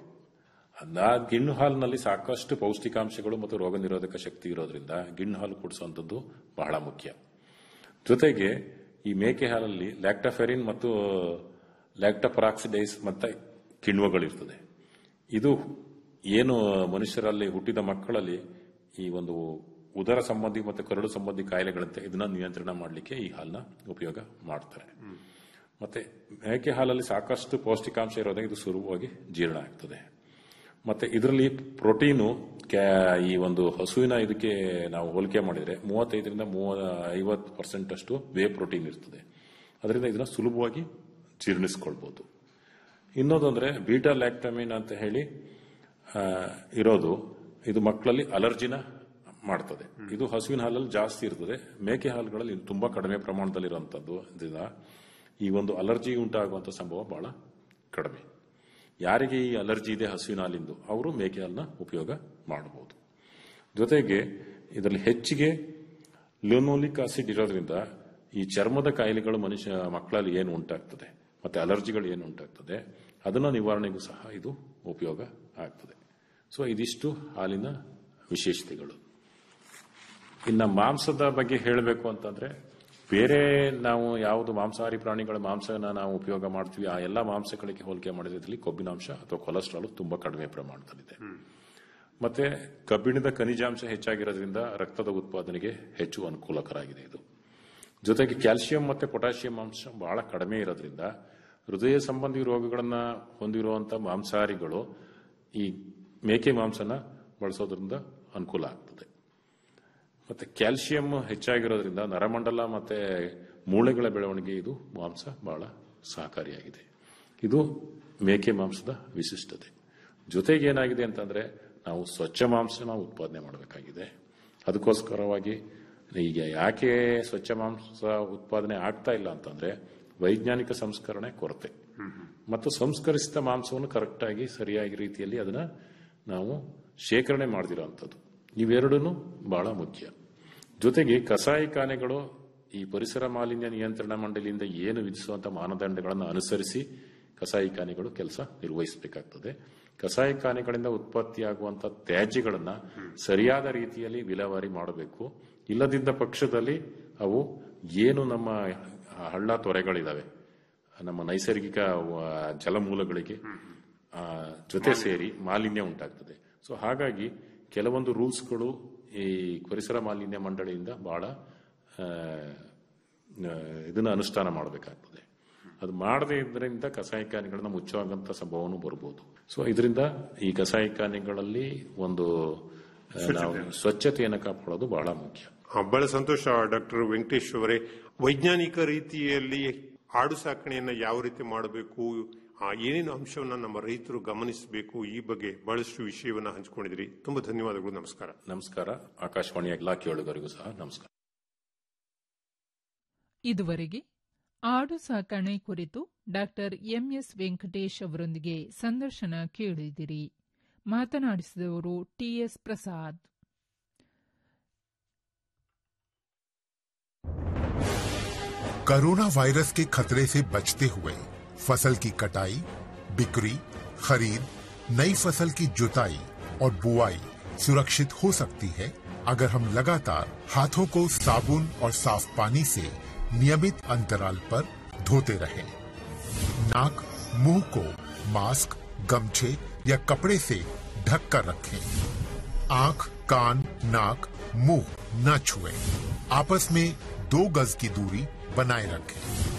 ಆ ಗಿಣ್ಣು ಹಾಲಿನಲ್ಲಿ ಸಾಕಷ್ಟು ಪೌಷ್ಟಿಕಾಂಶಗಳು ಮತ್ತು ರೋಗ ನಿರೋಧಕ ಶಕ್ತಿ ಇರೋದ್ರಿಂದ ಗಿಣ್ಣು ಹಾಲು ಕುಡಿಸುವಂಥದ್ದು ಬಹಳ ಮುಖ್ಯ ಜೊತೆಗೆ ಈ ಮೇಕೆ ಹಾಲಲ್ಲಿ ಲ್ಯಾಕ್ಟಫೆರಿನ್ ಮತ್ತು ಲ್ಯಾಕ್ಟಪರಾಕ್ಸಿಡೈಸ್ ಮತ್ತೆ ಕಿಣ್ವಗಳಿರ್ತದೆ ಇದು ಏನು ಮನುಷ್ಯರಲ್ಲಿ ಹುಟ್ಟಿದ ಮಕ್ಕಳಲ್ಲಿ ಈ ಒಂದು ಉದರ ಸಂಬಂಧಿ ಮತ್ತು ಕರಡು ಸಂಬಂಧಿ ಕಾಯಿಲೆಗಳಂತೆ ಇದನ್ನ ನಿಯಂತ್ರಣ ಮಾಡಲಿಕ್ಕೆ ಈ ಹಾಲನ್ನ ಉಪಯೋಗ ಮಾಡ್ತಾರೆ ಮತ್ತೆ ಮೇಕೆ ಹಾಲಲ್ಲಿ ಸಾಕಷ್ಟು ಪೌಷ್ಟಿಕಾಂಶ ಇರೋದ್ರಿಂದ ಇದು ಸುಲಭವಾಗಿ ಜೀರ್ಣ ಆಗ್ತದೆ ಮತ್ತೆ ಇದರಲ್ಲಿ ಪ್ರೋಟೀನು ಕ್ಯಾ- ಈ ಒಂದು ಹಸುವಿನ ಇದಕ್ಕೆ ನಾವು ಹೋಲಿಕೆ ಮಾಡಿದ್ರೆ ಮೂವತ್ತೈದರಿಂದ ಮೂವ ಐವತ್ತು ಪರ್ಸೆಂಟ್ ಅಷ್ಟು ವೇ ಪ್ರೋಟೀನ್ ಇರ್ತದೆ ಅದರಿಂದ ಇದನ್ನ ಸುಲಭವಾಗಿ ಜೀರ್ಣಿಸ್ಕೊಳ್ಬಹುದು ಇನ್ನೊಂದು ಅಂದ್ರೆ ಬೀಟಾ ಲ್ಯಾಕ್ಟಮಿನ್ ಅಂತ ಹೇಳಿ ಆ, ಇರೋದು ಇದು ಮಕ್ಕಳಲ್ಲಿ ಅಲರ್ಜಿನ ಮಾಡ್ತದೆ ಇದು ಹಸುವಿನ ಹಾಲಲ್ಲಿ ಜಾಸ್ತಿ ಇರ್ತದೆ ಮೇಕೆ ಹಾಲುಗಳಲ್ಲಿ ಇದು ತುಂಬಾ ಕಡಿಮೆ ಪ್ರಮಾಣದಲ್ಲಿ ಇರುವಂತದ್ದು ಇದರಿಂದ ಈ ಒಂದು ಅಲರ್ಜಿ ಉಂಟಾಗುವಂತ ಸಂಭವ ಬಹಳ ಕಡಿಮೆ ಯಾರಿಗೆ ಈ ಅಲರ್ಜಿ ಇದೆ ಹಸುವಿನ ಹಾಲಿಂದು ಅವರು ಮೇಕೆ ಹಾಲನ್ನ ಉಪಯೋಗ ಮಾಡಬಹುದು ಜೊತೆಗೆ ಇದರಲ್ಲಿ ಹೆಚ್ಚಿಗೆ ಲಿಯೋನೋಲಿಕ್ ಆಸಿಡ್ ಇರೋದ್ರಿಂದ ಈ ಚರ್ಮದ ಕಾಯಿಲೆಗಳು ಮನುಷ್ಯ ಮಕ್ಕಳಲ್ಲಿ ಏನು ಉಂಟಾಗ್ತದೆ ಮತ್ತೆ ಅಲರ್ಜಿಗಳು ಏನು ಉಂಟಾಗ್ತದೆ ಅದನ್ನ ನಿವಾರಣೆಗೂ ಸಹ ಇದು ಉಪಯೋಗ ಆಗ್ತದೆ ಸೊ ಇದಿಷ್ಟು ಹಾಲಿನ ವಿಶೇಷತೆಗಳು ಇನ್ನು ಮಾಂಸದ ಬಗ್ಗೆ ಹೇಳಬೇಕು ಅಂತಂದ್ರೆ ಬೇರೆ ನಾವು ಯಾವುದು ಮಾಂಸಾಹಾರಿ ಪ್ರಾಣಿಗಳ ಮಾಂಸನ ನಾವು ಉಪಯೋಗ ಮಾಡ್ತೀವಿ ಆ ಎಲ್ಲ ಮಾಂಸಗಳಿಗೆ ಹೋಲಿಕೆ ಮಾಡಿದ್ರೆ ಇದರಲ್ಲಿ ಕೊಬ್ಬಿನಾಂಶ ಅಥವಾ ಕೊಲೆಸ್ಟ್ರಾಲ್ ತುಂಬಾ ಕಡಿಮೆ ಪ್ರಮಾಣದಲ್ಲಿದೆ ಮತ್ತೆ ಕಬ್ಬಿಣದ ಖನಿಜಾಂಶ ಹೆಚ್ಚಾಗಿರೋದ್ರಿಂದ ರಕ್ತದ ಉತ್ಪಾದನೆಗೆ ಹೆಚ್ಚು ಅನುಕೂಲಕರ ಆಗಿದೆ ಇದು ಜೊತೆಗೆ ಕ್ಯಾಲ್ಸಿಯಂ ಮತ್ತೆ ಪೊಟ್ಯಾಷಿಯಂ ಅಂಶ ಬಹಳ ಕಡಿಮೆ ಇರೋದ್ರಿಂದ ಹೃದಯ ಸಂಬಂಧಿ ರೋಗಗಳನ್ನ ಹೊಂದಿರುವಂತ ಮಾಂಸಾಹಾರಿಗಳು ಈ ಮೇಕೆ ಮಾಂಸನ ಬಳಸೋದ್ರಿಂದ ಅನುಕೂಲ ಆಗ್ತದೆ ಮತ್ತೆ ಕ್ಯಾಲ್ಸಿಯಂ ಹೆಚ್ಚಾಗಿರೋದ್ರಿಂದ ನರಮಂಡಲ ಮತ್ತೆ ಮೂಳೆಗಳ ಬೆಳವಣಿಗೆ ಇದು ಮಾಂಸ ಬಹಳ ಸಹಕಾರಿಯಾಗಿದೆ ಇದು ಮೇಕೆ ಮಾಂಸದ ವಿಶಿಷ್ಟತೆ ಜೊತೆಗೆ ಏನಾಗಿದೆ ಅಂತಂದ್ರೆ ನಾವು ಸ್ವಚ್ಛ ಮಾಂಸನ ಉತ್ಪಾದನೆ ಮಾಡಬೇಕಾಗಿದೆ ಅದಕ್ಕೋಸ್ಕರವಾಗಿ ಈಗ ಯಾಕೆ ಸ್ವಚ್ಛ ಮಾಂಸ ಉತ್ಪಾದನೆ ಆಗ್ತಾ ಇಲ್ಲ ಅಂತಂದ್ರೆ ವೈಜ್ಞಾನಿಕ ಸಂಸ್ಕರಣೆ ಕೊರತೆ ಮತ್ತು ಸಂಸ್ಕರಿಸಿದ ಮಾಂಸವನ್ನು ಕರೆಕ್ಟ್ ಆಗಿ ಸರಿಯಾಗಿ ರೀತಿಯಲ್ಲಿ ಅದನ್ನ ನಾವು ಶೇಖರಣೆ ಮಾಡದಿರೋಂಥದ್ದು ಇವೆರಡೂ ಬಹಳ ಮುಖ್ಯ ಜೊತೆಗೆ ಕಸಾಯಿಖಾನೆಗಳು ಈ ಪರಿಸರ ಮಾಲಿನ್ಯ ನಿಯಂತ್ರಣ ಮಂಡಳಿಯಿಂದ ಏನು ವಿಧಿಸುವಂತಹ ಮಾನದಂಡಗಳನ್ನು ಅನುಸರಿಸಿ ಕಸಾಯಿಖಾನೆಗಳು ಕೆಲಸ ನಿರ್ವಹಿಸಬೇಕಾಗ್ತದೆ ಕಸಾಯಿಖಾನೆಗಳಿಂದ ಉತ್ಪತ್ತಿಯಾಗುವಂತಹ ತ್ಯಾಜ್ಯಗಳನ್ನ ಸರಿಯಾದ ರೀತಿಯಲ್ಲಿ ವಿಲೇವಾರಿ ಮಾಡಬೇಕು ಇಲ್ಲದಿದ್ದ ಪಕ್ಷದಲ್ಲಿ ಅವು ಏನು ನಮ್ಮ ಹಳ್ಳ ತೊರೆಗಳಿದಾವೆ ನಮ್ಮ ನೈಸರ್ಗಿಕ ಆ, ಜಲಮೂಲಗಳಿಗೆ ಆ, ಜೊತೆ ಸೇರಿ ಮಾಲಿನ್ಯ ಉಂಟಾಗ್ತದೆ ಸೊ ಹಾಗಾಗಿ ಕೆಲವೊಂದು ರೂಲ್ಸ್ಗಳು ಈ ಪರಿಸರ ಮಾಲಿನ್ಯ ಮಂಡಳಿಯಿಂದ ಬಹಳ ಆ, ಆ, ಇದನ್ನ ಅನುಷ್ಠಾನ ಮಾಡಬೇಕಾಗ್ತದೆ ಅದು ಮಾಡದೇ ಇದರಿಂದ ಕಸಾಯಿಖಾನೆಗಳನ್ನ ಮುಚ್ಚುವಂತ ಸಂಭವನೂ ಬರ್ಬೋದು ಸೊ ಇದರಿಂದ ಈ ಕಸಾಯಿಖಾನೆಗಳಲ್ಲಿ ಒಂದು ಆ, ನಾವು ಸ್ವಚ್ಛತೆಯನ್ನು ಕಾಪಾಡೋದು ಬಹಳ ಮುಖ್ಯ ಆ, ಬಹಳ ಸಂತೋಷ ಡಾಕ್ಟರ್ ವೆಂಕಟೇಶ್ ಅವರೇ ವೈಜ್ಞಾನಿಕ ರೀತಿಯಲ್ಲಿ ಆಡು ಸಾಕಣೆಯನ್ನ ಯಾವ ರೀತಿ ಮಾಡಬೇಕು ಆ, ಏನೇನು ಅಂಶವನ್ನ ನಮ್ಮ ರೈತರು ಗಮನಿಸಬೇಕು ಈ ಬಗ್ಗೆ ಬಹಳಷ್ಟು ವಿಷಯವನ್ನ ಹಂಚಿಕೊಂಡಿದ್ರಿ ತುಂಬಾ ಧನ್ಯವಾದಗಳು ನಮಸ್ಕಾರ ನಮಸ್ಕಾರ ಆಕಾಶವಾಣಿಯ ಎಲ್ಲಾ ಕೇಳುಗರಿಗೂ ಸಹ ನಮಸ್ಕಾರ ಇದುವರೆಗೆ ಆಡು ಸಾಕಣೆ ಕುರಿತು ಡಾಕ್ಟರ್ ಎಂಎಸ್ ವೆಂಕಟೇಶ್ ಅವರೊಂದಿಗೆ ಸಂದರ್ಶನ ಕೇಳಿದಿರಿ ಮಾತನಾಡಿಸಿದವರು ಟಿಎಸ್ ಪ್ರಸಾದ್ कोरोना वायरस के खतरे से बचते हुए फसल की कटाई बिक्री खरीद नई फसल की जुताई और बुआई सुरक्षित हो सकती है अगर हम लगातार हाथों को साबुन और साफ पानी से नियमित अंतराल पर धोते रहें। नाक मुंह को मास्क गमछे या कपड़े से ढक कर रखें आंख कान नाक मुंह न छुएं। आपस में दो गज की दूरी बनाए रखें